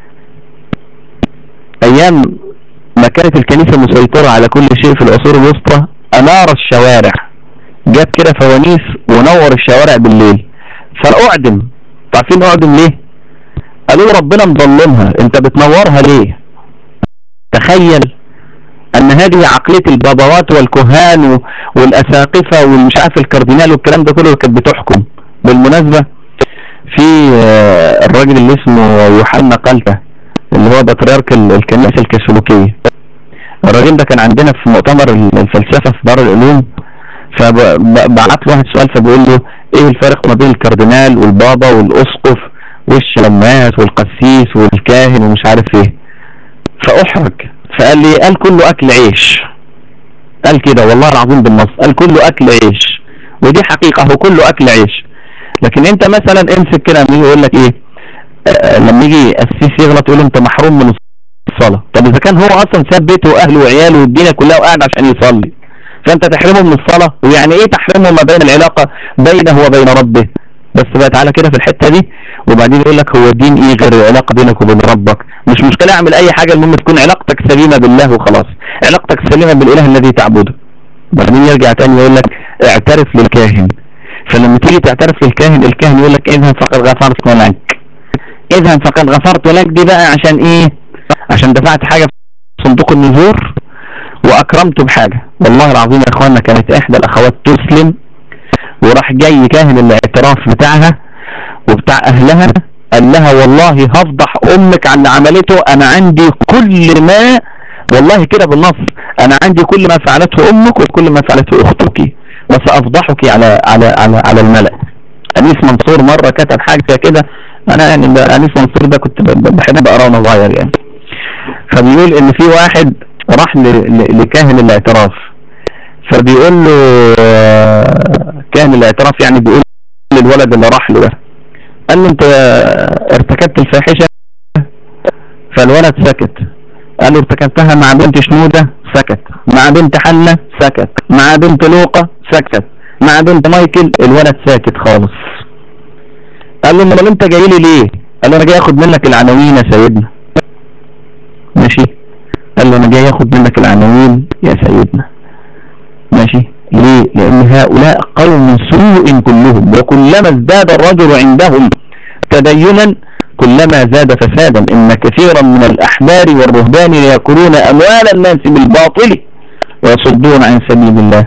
ايام ما كانت الكنيسة مسيطرة على كل شيء في العصور الوسطى انار الشوارع جاب كده فوانيس ونور الشوارع بالليل فاعدم عارفين اعدم ليه قالوا ربنا مظلمها انت بتنورها ليه تخيل ان هذه عقلية البابوات والكهان والاساقفة والمش عارف الكاردينال والكلام ده كله كانت بتحكم بالمناسبة في آه، الراجل اللي اسمه يوحنا قلته اللي هو بطريرك الكنيسة الكاثوليكية الراجل ده كان عندنا في مؤتمر الفلسفة في دار العلوم فبعت له واحد سؤال فبيقول له ايه الفرق ما بين الكاردينال والبابا والاسقف والشلمات والقسيس والكاهن ومش عارف ايه فاحرج فقال لي قال كله اكل عيش قال كده والله العظيم بالنص قال كله اكل عيش ودي حقيقة هو كله اكل عيش لكن انت مثلا امسك كده لما يقول لك ايه آه لما يجي السيسي يغلط يقول انت محروم من الصلاة طب اذا كان هو اصلا ساب بيته واهله وعياله والدنيا كلها وقاعد عشان يصلي فانت تحرمه من الصلاة ويعني ايه تحرمه ما بين العلاقة بينه وبين ربه بس بقى تعالى كده في الحتة دي وبعدين يقول لك هو الدين ايه غير العلاقة بينك وبين ربك مش مشكلة اعمل اي حاجة المهم تكون علاقتك سليمة بالله وخلاص علاقتك سليمة بالاله الذي تعبده بعدين يرجع تاني يقول لك اعترف للكاهن فلما تيجي تعترف للكاهن الكاهن يقول لك اذهب فقد غفرت لك اذهب فقد غفرت لك دي بقى عشان ايه عشان دفعت حاجة في صندوق النذور واكرمته بحاجة والله العظيم يا اخوانا كانت احدى الاخوات تسلم وراح جاي كاهن الاعتراف بتاعها وبتاع اهلها قال لها والله هفضح امك على اللي عملته انا عندي كل ما والله كده بالنص انا عندي كل ما فعلته امك وكل ما فعلته اختك وسافضحك على على على على الملأ انيس منصور مرة كتب حاجة كده انا يعني انيس منصور ده كنت بحب اقراه وانا صغير يعني فبيقول ان في واحد راح لكاهن الاعتراف فبيقول له آه، كاهن الاعتراف يعني بيقول للولد اللي راح له ده قال له انت ارتكبت الفاحشة فالولد سكت قال له ارتكبتها مع بنت شنودة سكت مع بنت حنة سكت مع بنت لوقا سكت مع بنت مايكل الولد ساكت خالص قال له امال انت جاي لي ليه قال له انا جاي اخد منك العناوين يا سيدنا ماشي قال له انا جاي اخد منك العناوين يا سيدنا ماشي ليه لان هؤلاء قوم سوء كلهم وكلما ازداد الرجل عندهم تدينا كلما زاد فسادا ان كثيرا من الاحبار والرهبان يأكلون اموال الناس بالباطل ويصدون عن سبيل الله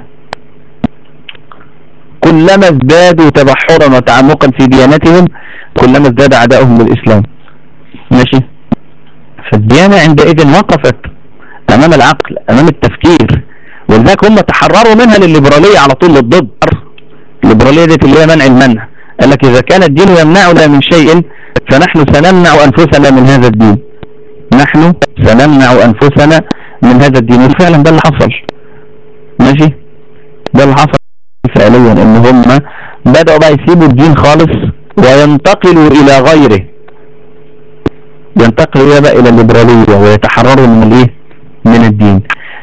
كلما ازدادوا تبحرا وتعمقا في ديانتهم كلما ازداد عداؤهم للإسلام ماشي فالديانة عندئذ وقفت أمام العقل أمام التفكير ولذلك هم تحرروا منها للليبرالية على طول للضد الليبرالية دي اللي هي منع المنع قال لك إذا كان الدين يمنعنا من شيء فنحن سنمنع أنفسنا من هذا الدين نحن سنمنع أنفسنا من هذا الدين وفعلا ده اللي حصل ماشي ده اللي حصل فعليا ان هم بدأوا بقى يسيبوا الدين خالص وينتقلوا الى غيره ينتقلوا بقى الى الليبرالية ويتحرروا من الايه من الدين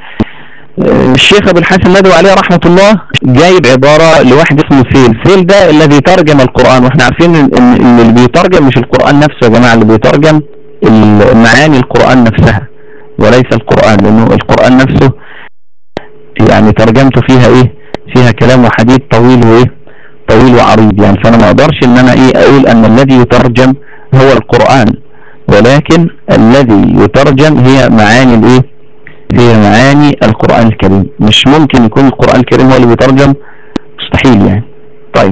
الشيخ ابو الحسن ندوي عليه رحمة الله جايب عبارة لواحد اسمه سيل سيل ده الذي ترجم القرآن واحنا عارفين ان اللي بيترجم مش القرآن نفسه يا جماعة اللي بيترجم معاني القرآن نفسها وليس القرآن لانه القرآن نفسه يعني ترجمته فيها ايه فيها كلام وحديث طويل وايه طويل وعريض يعني فانا ما اقدرش ان انا ايه اقول ان الذي يترجم هو القرآن ولكن الذي يترجم هي معاني الايه هي معاني القرآن الكريم مش ممكن يكون القرآن الكريم هو اللي بيترجم مستحيل يعني طيب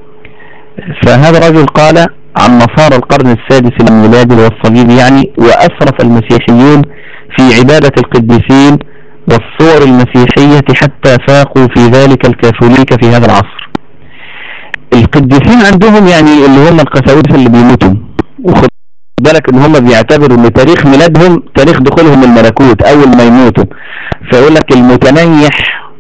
فهذا الرجل قال عن نصارى القرن السادس الميلادي والصليب يعني وأسرف المسيحيون في عبادة القديسين والصور المسيحية حتى فاقوا في ذلك الكاثوليك في هذا العصر القديسين عندهم يعني اللي هم القساوسة اللي بيموتوا وخد بالك ان هم بيعتبروا ان تاريخ ميلادهم تاريخ دخولهم الملكوت اول ما يموتوا فيقول لك المتنيح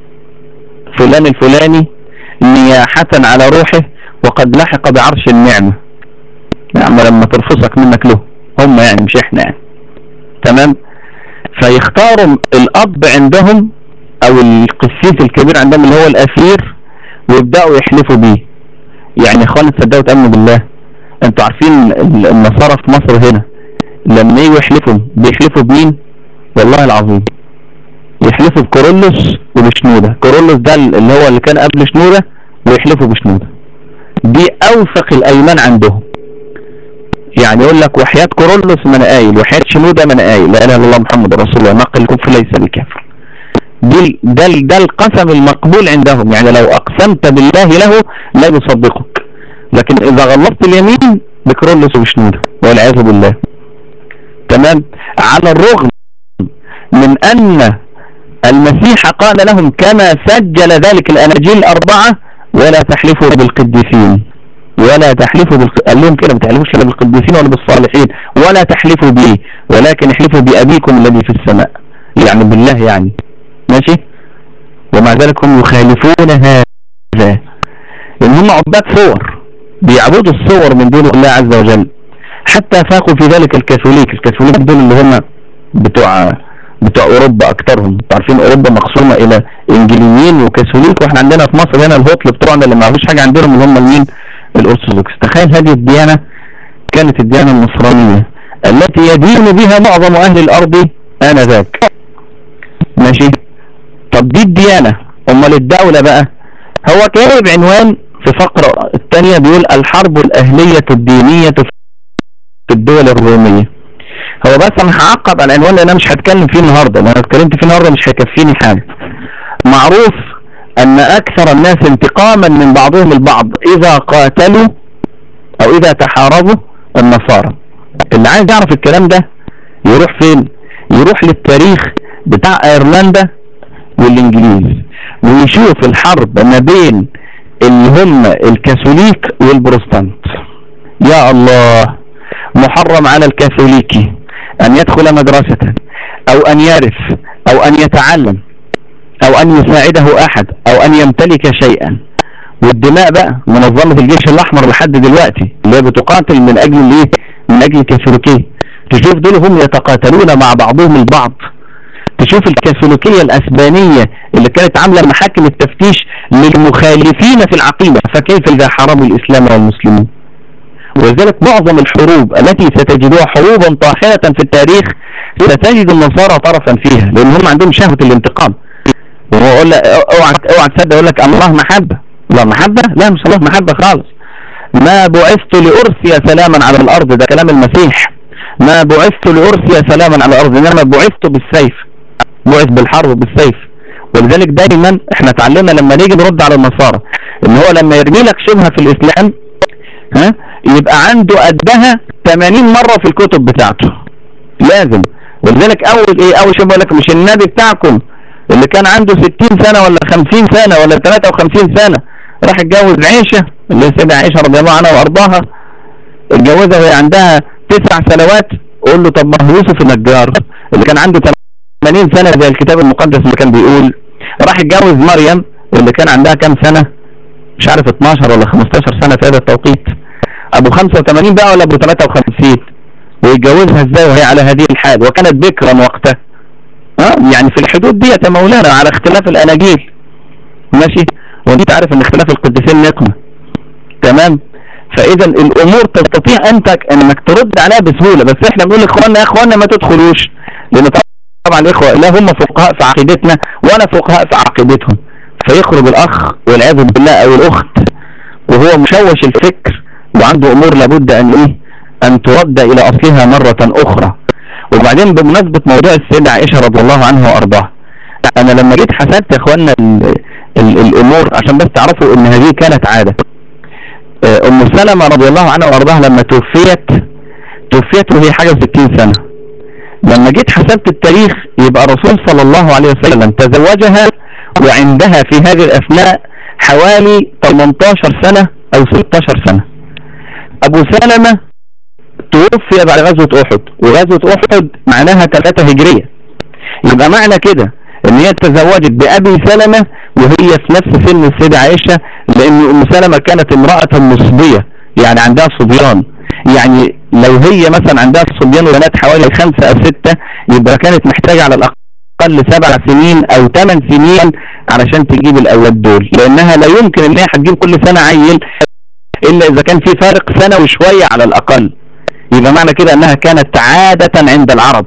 فلان الفلاني نياحة على روحه وقد لحق بعرش النعمة نعمة لما ترفصك منك له هم يعني مش احنا يعني تمام فيختاروا الاب عندهم او القسيس الكبير عندهم اللي هو الاسير ويبدأوا يحلفوا بيه يعني اخواني تصدقوا تأمنوا بالله انتوا عارفين النصارى في مصر هنا لما يجوا يحلفوا بيحلفوا بمين والله العظيم يحلفوا بكورولوس وبشنودة كورولوس ده اللي هو اللي كان قبل شنودة ويحلفوا بشنودة دي اوثق الايمان عندهم يعني يقول لك وحياة كورولوس ما انا قايل وحياة شنودة ما انا قايل لا اله الا الله محمد رسول الله نقل الكفر ليس بكافر دي ده ده القسم المقبول عندهم يعني لو اقسمت بالله له لا يصدقك لكن اذا غلطت اليمين بكرولس وشنودة والعياذ بالله تمام على الرغم من ان المسيح قال لهم كما سجل ذلك الاناجيل الاربعة ولا تحلفوا بالقديسين ولا تحلفوا بالق... قال لهم كده ما تحلفوش لا بالقديسين ولا بالصالحين ولا تحلفوا بي ولكن احلفوا بأبيكم الذي في السماء يعني بالله يعني ماشي ومع ذلك هم يخالفون هذا لان هم عباد صور بيعبدوا الصور من دون الله عز وجل حتى فاقوا في ذلك الكاثوليك الكاثوليك دول اللي هم بتوع بتوع اوروبا اكترهم عارفين اوروبا مقسومه الى انجليين وكاثوليك واحنا عندنا في مصر هنا الهطل بتوعنا اللي ما فيش حاجه عندهم اللي هم مين الارثوذكس تخيل هذه الديانه كانت الديانه النصرانيه التي يدين بها معظم اهل الارض انذاك ماشي طب دي الديانه امال الدوله بقى هو كاتب عنوان في فقرة الثانية بيقول الحرب الأهلية الدينية في الدول الرومية هو بس انا هعقب على العنوان لان انا مش هتكلم فيه النهاردة لو اتكلمت فيه النهاردة مش هيكفيني حاجة معروف ان اكثر الناس انتقاما من بعضهم البعض اذا قاتلوا او اذا تحاربوا النصارى اللي عايز يعرف الكلام ده يروح فين يروح للتاريخ بتاع ايرلندا والانجليز ويشوف الحرب ما بين اللي هم الكاثوليك والبروستانت يا الله محرم على الكاثوليكي ان يدخل مدرسة او ان يرث او ان يتعلم او ان يساعده احد او ان يمتلك شيئا والدماء بقى منظمة الجيش الاحمر لحد دلوقتي اللي هي بتقاتل من اجل الايه من اجل الكاثوليكية تشوف دول هم يتقاتلون مع بعضهم البعض تشوف الكاثوليكية الاسبانية اللي كانت عاملة محاكم التفتيش للمخالفين في العقيدة فكيف اذا حاربوا الاسلام والمسلمين ولذلك معظم الحروب التي ستجدها حروبا طاحنة في التاريخ ستجد النصارى طرفا فيها لان هم عندهم شهوة الانتقام وهو اوعى اوعى تصدق يقول لك الله محبة الله محبة لا مش الله محبة خالص ما بعثت لأرسي سلاما على الأرض ده كلام المسيح ما بعثت لأرسي سلاما على الأرض إنما بعثت بالسيف بعث بالحرب بالسيف ولذلك دايما احنا اتعلمنا لما نيجي نرد على النصارى ان هو لما يرمي لك شبهة في الاسلام ها يبقى عنده قدها 80 مرة في الكتب بتاعته لازم ولذلك اول ايه اول شبهة لك مش النبي بتاعكم اللي كان عنده 60 سنة ولا 50 سنة ولا 53 سنة راح اتجوز عيشة اللي هي سيدة عيشة رضي الله عنها وارضاها اتجوزها وهي عندها تسع سنوات قول له طب ما هو يوسف النجار اللي كان عنده 80 سنة زي الكتاب المقدس اللي كان بيقول راح اتجوز مريم اللي كان عندها كام سنة مش عارف 12 ولا 15 سنة في هذا التوقيت ابو 85 بقى ولا ابو 53 ويتجوزها ازاي وهي على هذه الحال وكانت بكرا وقتها اه يعني في الحدود دي يا مولانا على اختلاف الاناجيل ماشي وانت عارف ان اختلاف القديسين نقمة تمام فاذا الامور تستطيع انت انك ترد عليها بسهولة بس احنا بنقول لاخواننا يا اخواننا ما تدخلوش لان طبعا الاخوة لا هم فقهاء في عقيدتنا ولا فقهاء في عقيدتهم فيخرج الاخ والعياذ بالله او الاخت وهو مشوش الفكر وعنده امور لابد ان ايه ان ترد الى اصلها مرة اخرى وبعدين بمناسبة موضوع السيدة عائشة رضي الله عنها وارضاها انا لما جيت حسبت يا اخوانا ال ال الامور عشان بس تعرفوا ان هذه كانت عادة ام سلمة رضي الله عنها وارضاها لما توفيت توفيت وهي حاجة وستين سنة لما جيت حسبت التاريخ يبقى الرسول صلى الله عليه وسلم تزوجها وعندها في هذه الاثناء حوالي 18 سنة او 16 سنة ابو سلمة توفي بعد غزوة احد وغزوة احد معناها ثلاثة هجرية يبقى معنى كده ان هي تزوجت بابي سلمة وهي في نفس سن السيدة عائشة لان ام سلمة كانت امرأة مصبية يعني عندها صبيان يعني لو هي مثلا عندها صبيان وبنات حوالي خمسة او ستة يبقى كانت محتاجة على الاقل سبع سنين او ثمان سنين علشان تجيب الاولاد دول لانها لا يمكن ان هي هتجيب كل سنة عيل الا اذا كان في فارق سنة وشوية على الاقل يبقى معنى كده انها كانت عادة عند العرب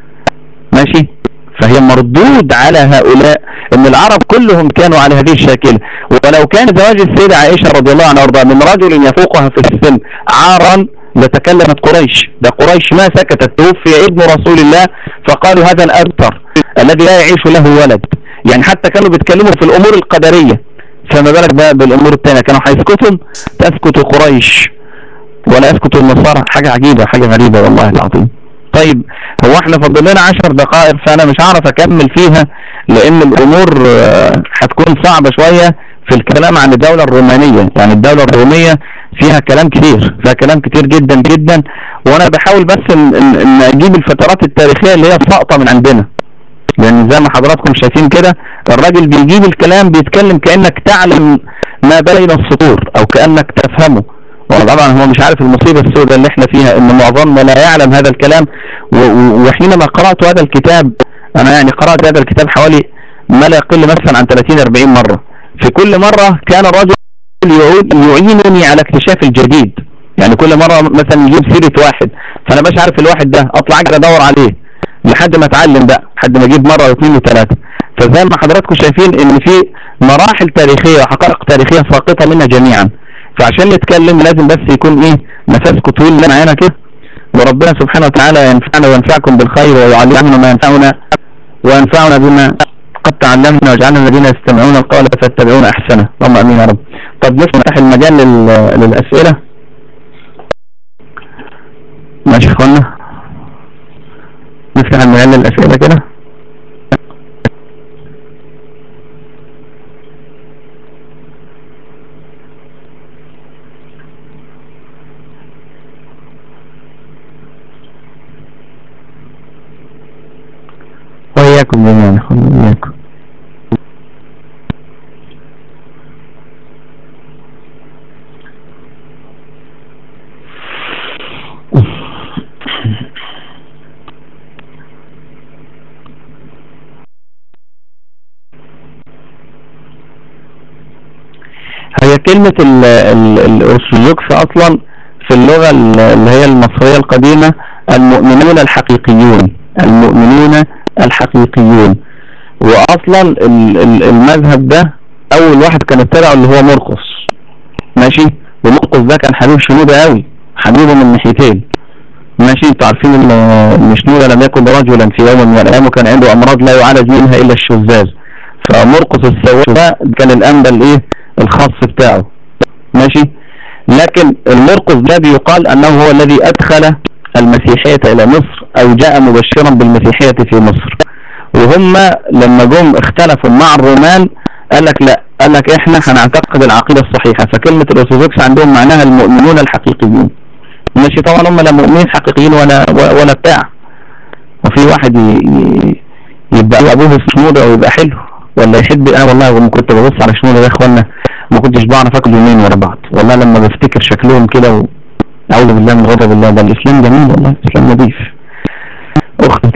ماشي فهي مردود على هؤلاء ان العرب كلهم كانوا على هذه الشاكلة ولو كان زواج السيدة عائشة رضي الله عنها وارضاها من رجل يفوقها في السن عارا لتكلمت قريش ده قريش ما سكتت توفي ابن رسول الله فقالوا هذا الابتر الذي لا يعيش له ولد يعني حتى كانوا بيتكلموا في الامور القدرية فما بالك بقى بالامور التانية كانوا هيسكتوا تسكت قريش ولا يسكت النصارى حاجة عجيبة حاجة غريبة والله العظيم طيب هو احنا فاضل لنا عشر دقائق فانا مش هعرف اكمل فيها لان الامور هتكون صعبة شوية في الكلام عن الدولة الرومانية يعني الدولة الرومية فيها كلام كتير فيها كلام كتير جدا جدا وانا بحاول بس ان, ان اجيب الفترات التاريخية اللي هي ساقطة من عندنا لان زي ما حضراتكم شايفين كده الراجل بيجيب الكلام بيتكلم كأنك تعلم ما بين السطور او كأنك تفهمه طبعا هو مش عارف المصيبة السوداء اللي احنا فيها ان معظمنا لا يعلم هذا الكلام وحينما قرأت هذا الكتاب انا يعني قرأت هذا الكتاب حوالي ما لا يقل مثلا عن 30-40 مرة في كل مرة كان الرجل يعينني على اكتشاف الجديد يعني كل مرة مثلا يجيب سيرة واحد فانا مش عارف الواحد ده اطلع اجري ادور عليه لحد ما اتعلم بقى لحد ما اجيب مرة واثنين وثلاثة فزي ما حضراتكم شايفين ان في مراحل تاريخية وحقائق تاريخية ساقطة منا جميعا فعشان نتكلم لازم بس يكون ايه نفسكم طويل معانا كده وربنا سبحانه وتعالى ينفعنا وينفعكم بالخير ويعلمنا ما ينفعنا وينفعنا بما قد تعلمنا واجعلنا الذين يستمعون القول فاتبعون احسنه اللهم امين يا رب طب نفتح المجال للاسئله ماشي يا اخوانا نفتح المجال للاسئله كده وإياكم جميعا أخونا وإياكم هي كلمة الأرثوذكس أصلا في اللغة اللي هي المصرية القديمة المؤمنون الحقيقيون المؤمنون الحقيقيون واصلا المذهب ده اول واحد كان ابتدعه اللي هو مرقس ماشي ومرقس ده كان حبيب شنودة قوي حبيبه من ناحيتين ماشي انتوا عارفين ان شنودة لم يكن رجلا في يوم من الايام وكان عنده امراض لا يعالج منها الا الشذاذ فمرقس السواق ده كان الانبا الايه الخاص بتاعه ماشي لكن المرقس ده بيقال انه هو الذي ادخل المسيحية الى مصر او جاء مبشرا بالمسيحية في مصر وهم لما جم اختلفوا مع الرومان قال لك لا قال لك احنا هنعتقد العقيدة الصحيحة فكلمة الارثوذكس عندهم معناها المؤمنون الحقيقيون ماشي طبعا هم لا مؤمنين حقيقيين ولا ولا بتاع وفي واحد يبقى ابوه شنودة ويبقى حلو ولا يحب انا والله لما كنت ببص على شنودة يا اخوانا ما كنتش بعرف اكل يومين ورا بعض والله لما بفتكر شكلهم كده و... اعوذ بالله من غضب الله ده الاسلام جميل والله الاسلام نظيف اخت تسأل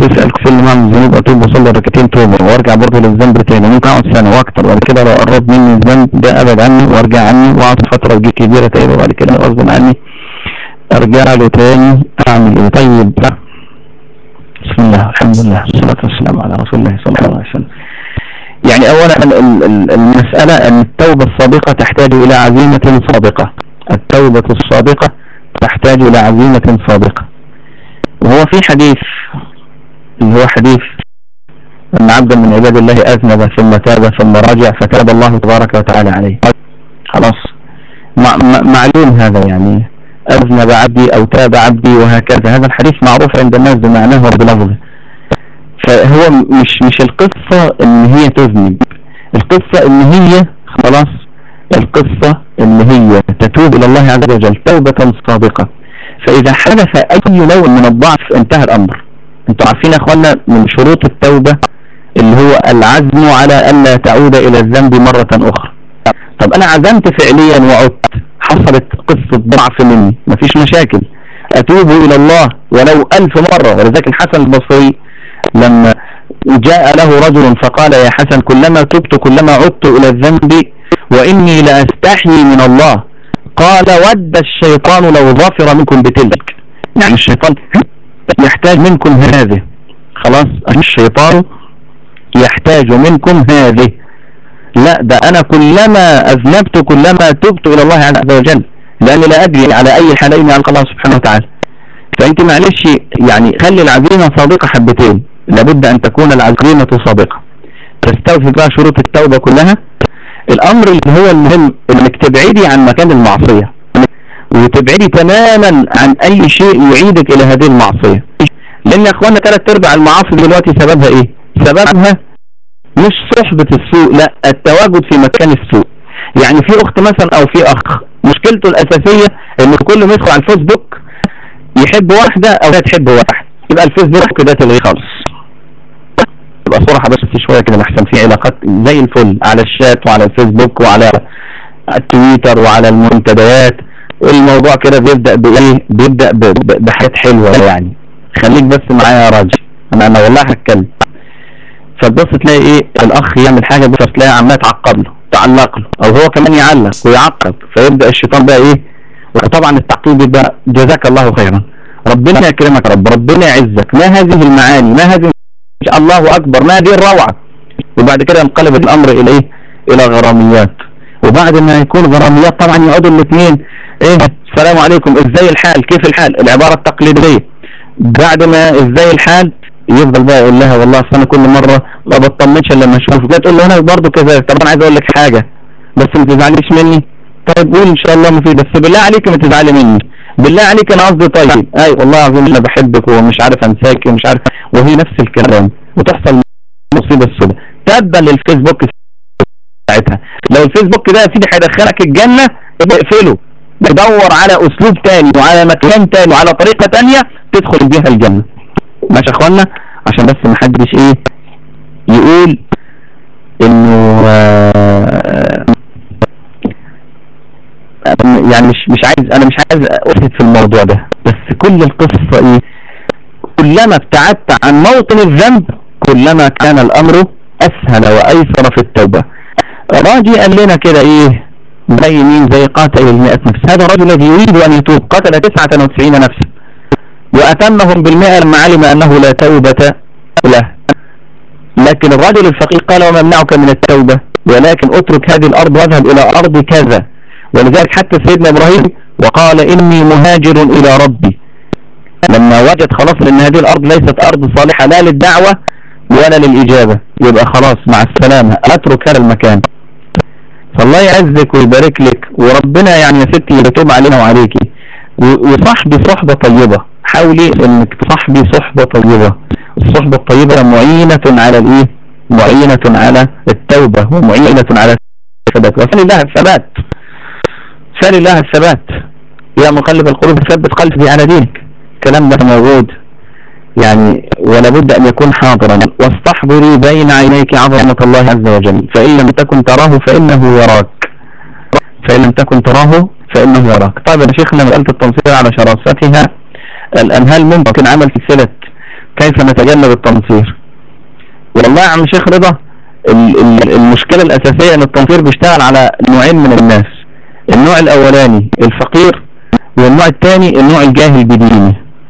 اغفر لي ما من الذنوب اتوب واصلي ركعتين توبه وارجع برضه للذنب تاني ممكن اقعد سنه واكتر وبعد كده لو قرب مني الذنب ده ابعد عني وارجع عني واقعد فتره وجي كبيره تاني وبعد كده غصب عني ارجع له تاني اعمل ايه طيب لا بسم الله الحمد لله والصلاه والسلام على رسول الله صلى الله عليه وسلم يعني اولا المساله ان التوبه الصادقه تحتاج الى عزيمه صادقه التوبه الصادقه تحتاج الى عزيمه صادقه وهو في حديث اللي هو حديث أن عبدا من عباد الله أذنب ثم تاب ثم رجع فتاب الله تبارك وتعالى عليه خلاص معلوم هذا يعني أذنب عبدي أو تاب عبدي وهكذا هذا الحديث معروف عند الناس بمعناه وبلفظه فهو مش مش القصة ان هي تذنب القصة ان هي خلاص القصة ان هي تتوب الى الله عز وجل توبة صادقة فاذا حدث اي نوع من الضعف انتهى الامر انتوا عارفين يا اخوانا من شروط التوبة اللي هو العزم على الا تعود الى الذنب مرة اخرى طب انا عزمت فعليا وعدت حصلت قصة ضعف مني مفيش مشاكل اتوب الى الله ولو الف مرة ولذلك الحسن البصري لما جاء له رجل فقال يا حسن كلما تبت كلما عدت الى الذنب واني لاستحيي من الله قال ود الشيطان لو ظفر منكم بتلك يعني الشيطان يحتاج منكم هذه خلاص الشيطان يحتاج منكم هذه لا ده انا كلما اذنبت كلما تبت الى الله عز وجل لاني لا ادري على اي حالين على الله سبحانه وتعالى فانت معلش يعني خلي العزيمة صادقة حبتين لابد ان تكون العزيمة صادقة تستوفي بقى شروط التوبة كلها الامر اللي هو المهم انك تبعدي عن مكان المعصية وتبعدي تماما عن اي شيء يعيدك الى هذه المعصية لان يا اخوانا ثلاث ارباع المعاصي دلوقتي سببها ايه سببها مش صحبة السوء لا التواجد في مكان السوء يعني في اخت مثلا او في اخ مشكلته الاساسية ان كل ما يدخل على الفيسبوك يحب واحدة او هي تحب واحد يبقى الفيسبوك كده تلغيه خالص تبقى صراحة بس في شوية كده محسن في علاقات زي الفل على الشات وعلى الفيسبوك وعلى التويتر وعلى المنتديات الموضوع كده بيبدأ بايه بيبدأ بحاجات حلوة يعني خليك بس معايا يا راجل انا انا والله هتكلم فتبص تلاقي ايه الاخ يعمل حاجة بس تلاقي عمال تعقب له تعلق له او هو كمان يعلق ويعقب فيبدأ الشيطان بقى ايه وطبعا التعقيب بيبقى جزاك الله خيرا ربنا يكرمك رب ربنا يعزك ما هذه المعاني ما هذه الله اكبر ما هذه الروعة وبعد كده ينقلب الامر الى ايه الى غراميات وبعد ما يكون غراميات طبعا يقعدوا الاثنين ايه السلام عليكم ازاي الحال كيف الحال العبارة التقليدية بعد ما ازاي الحال يفضل بقى يقول لها والله اصل انا كل مرة ما بطمنش الا لما اشوفك تقول له انا برضه كذلك طب انا عايز اقول لك حاجة بس ما تزعليش مني طيب قول ان شاء الله مفيد بس بالله عليك ما تزعلي مني بالله عليك انا قصدي طيب اي والله العظيم انا بحبك ومش عارف انساك ومش عارف وهي نفس الكلام وتحصل مصيبة السوداء تبا للفيسبوك ساعتها لو الفيسبوك ده يا سيدي هيدخلك الجنة اقفله دور على اسلوب تاني وعلى مكان تاني وعلى طريقة تانية تدخل بيها الجنة ماشي يا اخوانا عشان بس ما حدش ايه يقول انه يعني مش مش عايز انا مش عايز افرد في الموضوع ده بس كل القصة ايه كلما ابتعدت عن موطن الذنب كلما كان الامر اسهل وايسر في التوبة راجي قال لنا كده ايه زي مين زي قاتل المئة نفس هذا الرجل الذي يريد ان يتوب قتل تسعة وتسعين نفسا واتمهم بالمئة لما علم انه لا توبة له لكن الرجل الفقير قال وما منعك من التوبة ولكن اترك هذه الارض واذهب الى ارض كذا ولذلك حتى سيدنا ابراهيم وقال اني مهاجر الى ربي لما وجد خلاص ان هذه الارض ليست ارض صالحة لا للدعوة ولا للاجابة يبقى خلاص مع السلامة اترك هذا المكان فالله يعزك ويبارك لك وربنا يعني يا ستي يتوب علينا وعليكي وصحبي صحبة طيبة حاولي انك تصحبي صحبة طيبة الصحبة الطيبة معينة على الايه معينة على التوبة ومعينة على الثبات وصل الله الثبات سال الله الثبات يا مقلب القلوب ثبت قلبي على دينك الكلام ده موجود يعني ولا بد ان يكون حاضرا واستحضري بين عينيك عظمة الله عز وجل فان لم تكن تراه فانه يراك فان لم تكن تراه فانه يراك طيب يا شيخنا مسألة التنصير على شراستها الان هل ممكن عمل سلسلة كيف نتجنب التنصير والله يا عم شيخ رضا المشكلة الأساسية أن التنصير بيشتغل على نوعين من الناس النوع الأولاني الفقير والنوع الثاني النوع الجاهل بدينه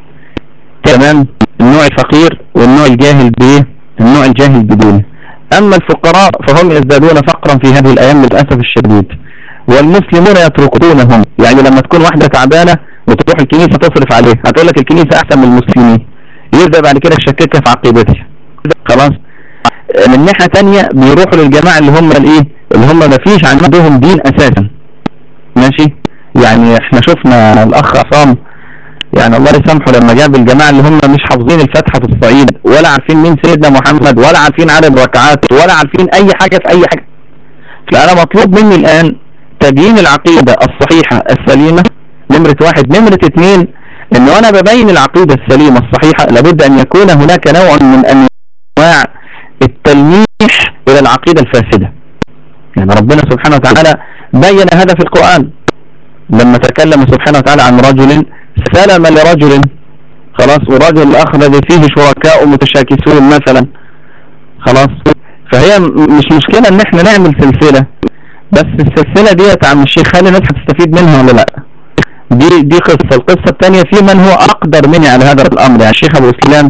تمام النوع الفقير والنوع الجاهل بايه النوع الجاهل بدينه أما الفقراء فهم يزدادون فقرا في هذه الأيام للأسف الشديد والمسلمون يتركونهم يعني لما تكون واحدة تعبانة وتروح الكنيسة تصرف عليه هتقول لك الكنيسة أحسن من المسلمين يبدأ بعد كده يشككها في عقيدتها خلاص من ناحية تانية بيروحوا للجماعة اللي هم الايه اللي هم ما فيش عندهم دين اساسا ماشي يعني احنا شفنا الاخ عصام يعني الله يسامحه لما جاب الجماعة اللي هم مش حافظين الفاتحة في الصعيد ولا عارفين مين سيدنا محمد ولا عارفين عدد ركعات ولا عارفين اي حاجة في اي حاجة فانا مطلوب مني الان تبيين العقيدة الصحيحة السليمة نمرة واحد نمرة اثنين انه انا ببين العقيدة السليمة الصحيحة لابد ان يكون هناك نوع من انواع التلميح الى العقيدة الفاسدة يعني ربنا سبحانه وتعالى بين هذا في القرآن لما تكلم سبحانه وتعالى عن رجل سلم لرجل خلاص ورجل الذي فيه شركاء متشاكسون مثلا خلاص فهي مش مشكلة ان احنا نعمل سلسلة بس السلسلة دي يا عم الشيخ خلي الناس هتستفيد منها ولا لا دي دي قصة القصة الثانية في من هو اقدر مني على هذا الامر يعني الشيخ ابو اسلام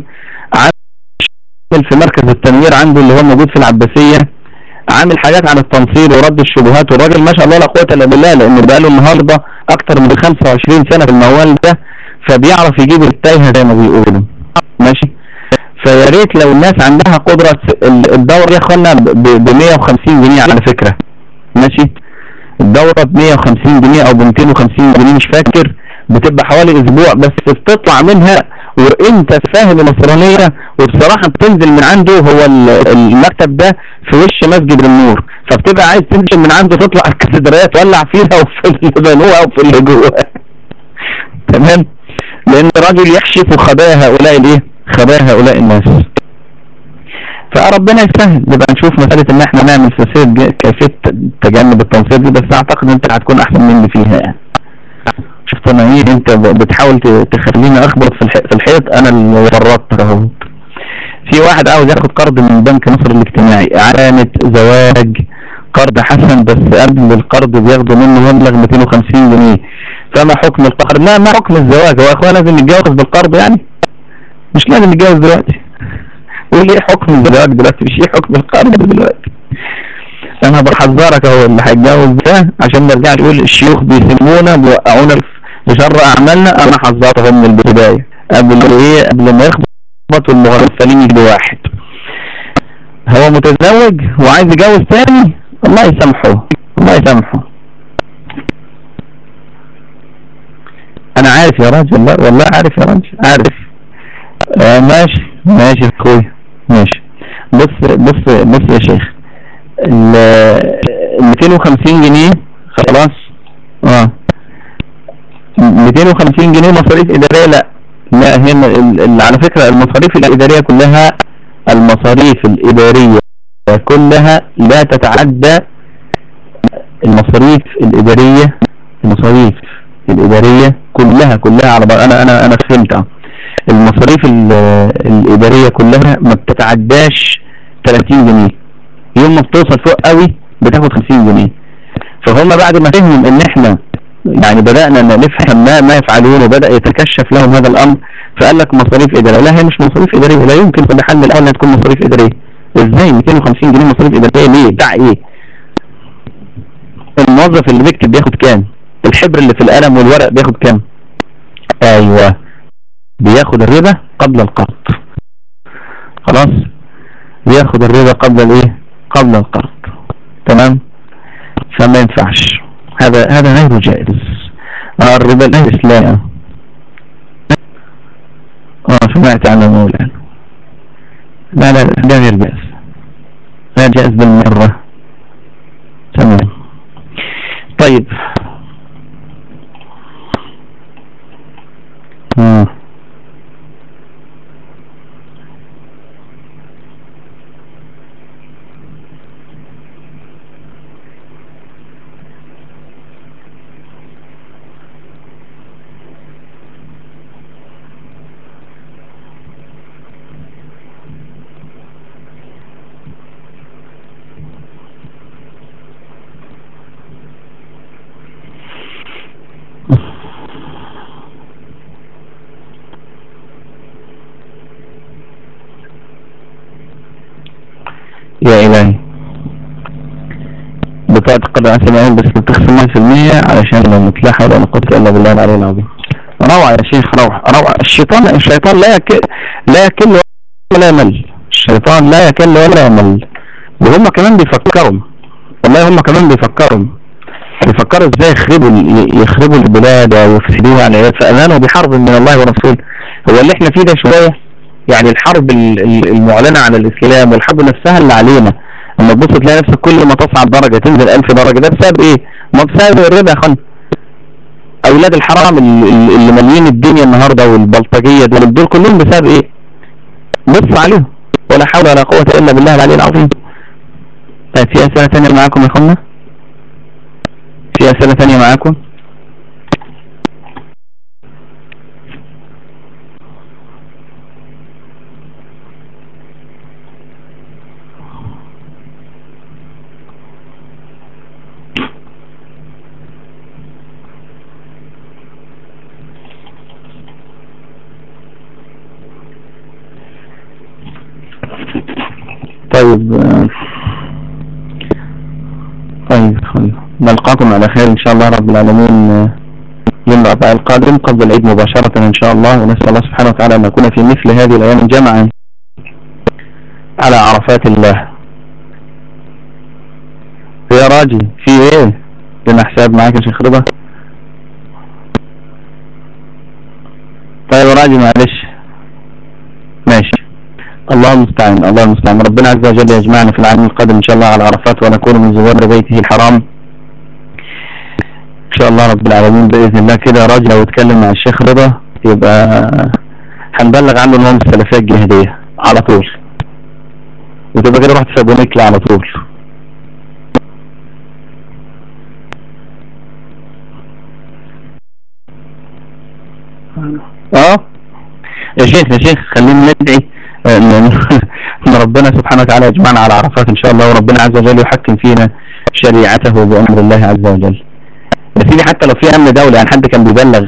عامل في مركز التنوير عنده اللي هو موجود في العباسية عامل حاجات عن التنصير ورد الشبهات والراجل ما شاء الله لا قوة الا بالله لانه بقاله النهاردة اكتر من 25 سنة في الموال ده فبيعرف يجيب التايهة زي ما بيقولوا ماشي فيا ريت لو الناس عندها قدرة الدورة يا اخوانا ب 150 جنيه على فكرة ماشي الدورة ب 150 جنيه او ب 250 جنيه مش فاكر بتبقى حوالي اسبوع بس بتطلع منها وانت فاهم النصرانية وبصراحة بتنزل من عنده هو المكتب ده في وش مسجد النور فبتبقى عايز تنزل من عنده تطلع الكاتدرائية تولع فيها وفي اللي بنوها وفي اللي جوه تمام لان الراجل يكشف خبايا هؤلاء الايه خبايا هؤلاء الناس فربنا يسهل نبقى نشوف مسألة ان احنا نعمل سلسلة كيفية تجنب التنصير دي بس اعتقد انت هتكون احسن مني فيها يعني شفت انا ايه انت بتحاول تخليني اخبط في في الحيط انا اللي ورطت اهو في واحد عاوز ياخد قرض من بنك مصر الاجتماعي علامة زواج قرض حسن بس قبل القرض بياخدوا منه مبلغ 250 جنيه فما حكم القرض لا ما حكم الزواج هو اخوان لازم نتجوز بالقرض يعني مش لازم نتجوز دلوقتي قول ايه حكم الزواج دلوقتي مش ايه حكم القرض دلوقتي انا بحذرك اهو اللي هيتجوز ده عشان ما نرجعش نقول الشيوخ بيسمونا بيوقعونا في شر اعمالنا انا حذرتهم من البدايه قبل ايه قبل ما يخبط والمغفلين يجي واحد هو متزوج وعايز يتجوز تاني الله يسامحه الله يسامحه انا عارف يا راجل والله والله عارف يا راجل عارف آه ماشي ماشي يا اخويا ماشي بص بص بص يا شيخ ال 250 جنيه خلاص اه 250 جنيه مصاريف اداريه لا لا هي على فكرة المصاريف الادارية كلها المصاريف الادارية كلها لا تتعدى المصاريف الادارية المصاريف الادارية كلها كلها على بعض انا انا انا فهمت المصاريف الادارية كلها ما بتتعداش 30 جنيه يوم ما بتوصل فوق قوي بتاخد 50 جنيه فهم بعد ما فهموا ان احنا يعني بدأنا نفهم ما ما يفعلون وبدأ يتكشف لهم هذا الامر فقال لك مصاريف ادارية لا هي مش مصاريف ادارية لا يمكن في الحل الاول انها تكون مصاريف ادارية ازاي 250 جنيه مصاريف ادارية ليه بتاع ايه الموظف اللي بيكتب بياخد كام الحبر اللي في القلم والورق بياخد كام ايوه بياخد الربا قبل القرض خلاص بياخد الربا قبل الايه قبل القرض تمام فما ينفعش هذا هذا غير جائز آه الربا الاسلام اه سمعت عن المولى لا لا لا غير جائز لا جائز بالمرة تمام طيب مم. يا إلهي بطاقة قدر سبعين بس بتخصم 1% علشان لو متلاحة ولا نقص إلا بالله العلي العظيم روعة يا شيخ روعة روعة الشيطان الشيطان لا يكل لا يكل ولا يمل الشيطان لا يكل ولا يمل وهم كمان بيفكروا والله هم كمان بيفكروا بيفكروا ازاي يخربوا يخربوا البلاد ويفسدوها يعني فأذانوا بحرب من الله ورسوله هو اللي احنا فيه ده شوية يعني الحرب المعلنة عن الإسلام والحرب نفسها اللي علينا لما تبص تلاقي نفسك كل ما تصعد درجة تنزل ألف درجة ده بسبب ايه؟ ما بسبب الربا يا خان أولاد الحرام اللي مالين الدنيا النهاردة والبلطجية دول دول كلهم بسبب ايه؟ بص عليهم ولا حول ولا قوة إلا بالله العلي العظيم طيب في أسئلة ثانية معاكم يا اخوانا؟ في أسئلة ثانية معاكم؟ طيب طيب نلقاكم على خير ان شاء الله رب العالمين يوم الاربعاء القادم قبل العيد مباشرة ان شاء الله ونسأل الله سبحانه وتعالى ان نكون في مثل هذه الايام جمعا على عرفات الله يا راجي في ايه لنا حساب معاك يا شيخ رضا طيب يا راجي معلش ماشي الله المستعان الله المستعان ربنا عز وجل يجمعنا في العام القادم ان شاء الله على عرفات ونكون من زوار بيته الحرام ان شاء الله رب العالمين باذن الله كده راجل لو اتكلم مع الشيخ رضا يبقى هنبلغ عنه ان هو من السلفيه الجهاديه على طول وتبقى كده رحت سابونيكلا على طول اه يا شيخ يا شيخ خلينا ندعي ان ربنا سبحانه وتعالى يجمعنا على عرفات ان شاء الله وربنا عز وجل يحكم فينا شريعته بامر الله عز وجل يا سيدي حتى لو في امن دولة يعني حد كان بيبلغ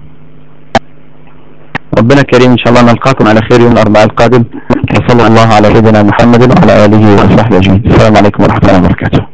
ربنا كريم ان شاء الله نلقاكم على خير يوم الاربعاء القادم وصلى الله على سيدنا محمد وعلى اله وصحبه اجمعين السلام عليكم ورحمه الله وبركاته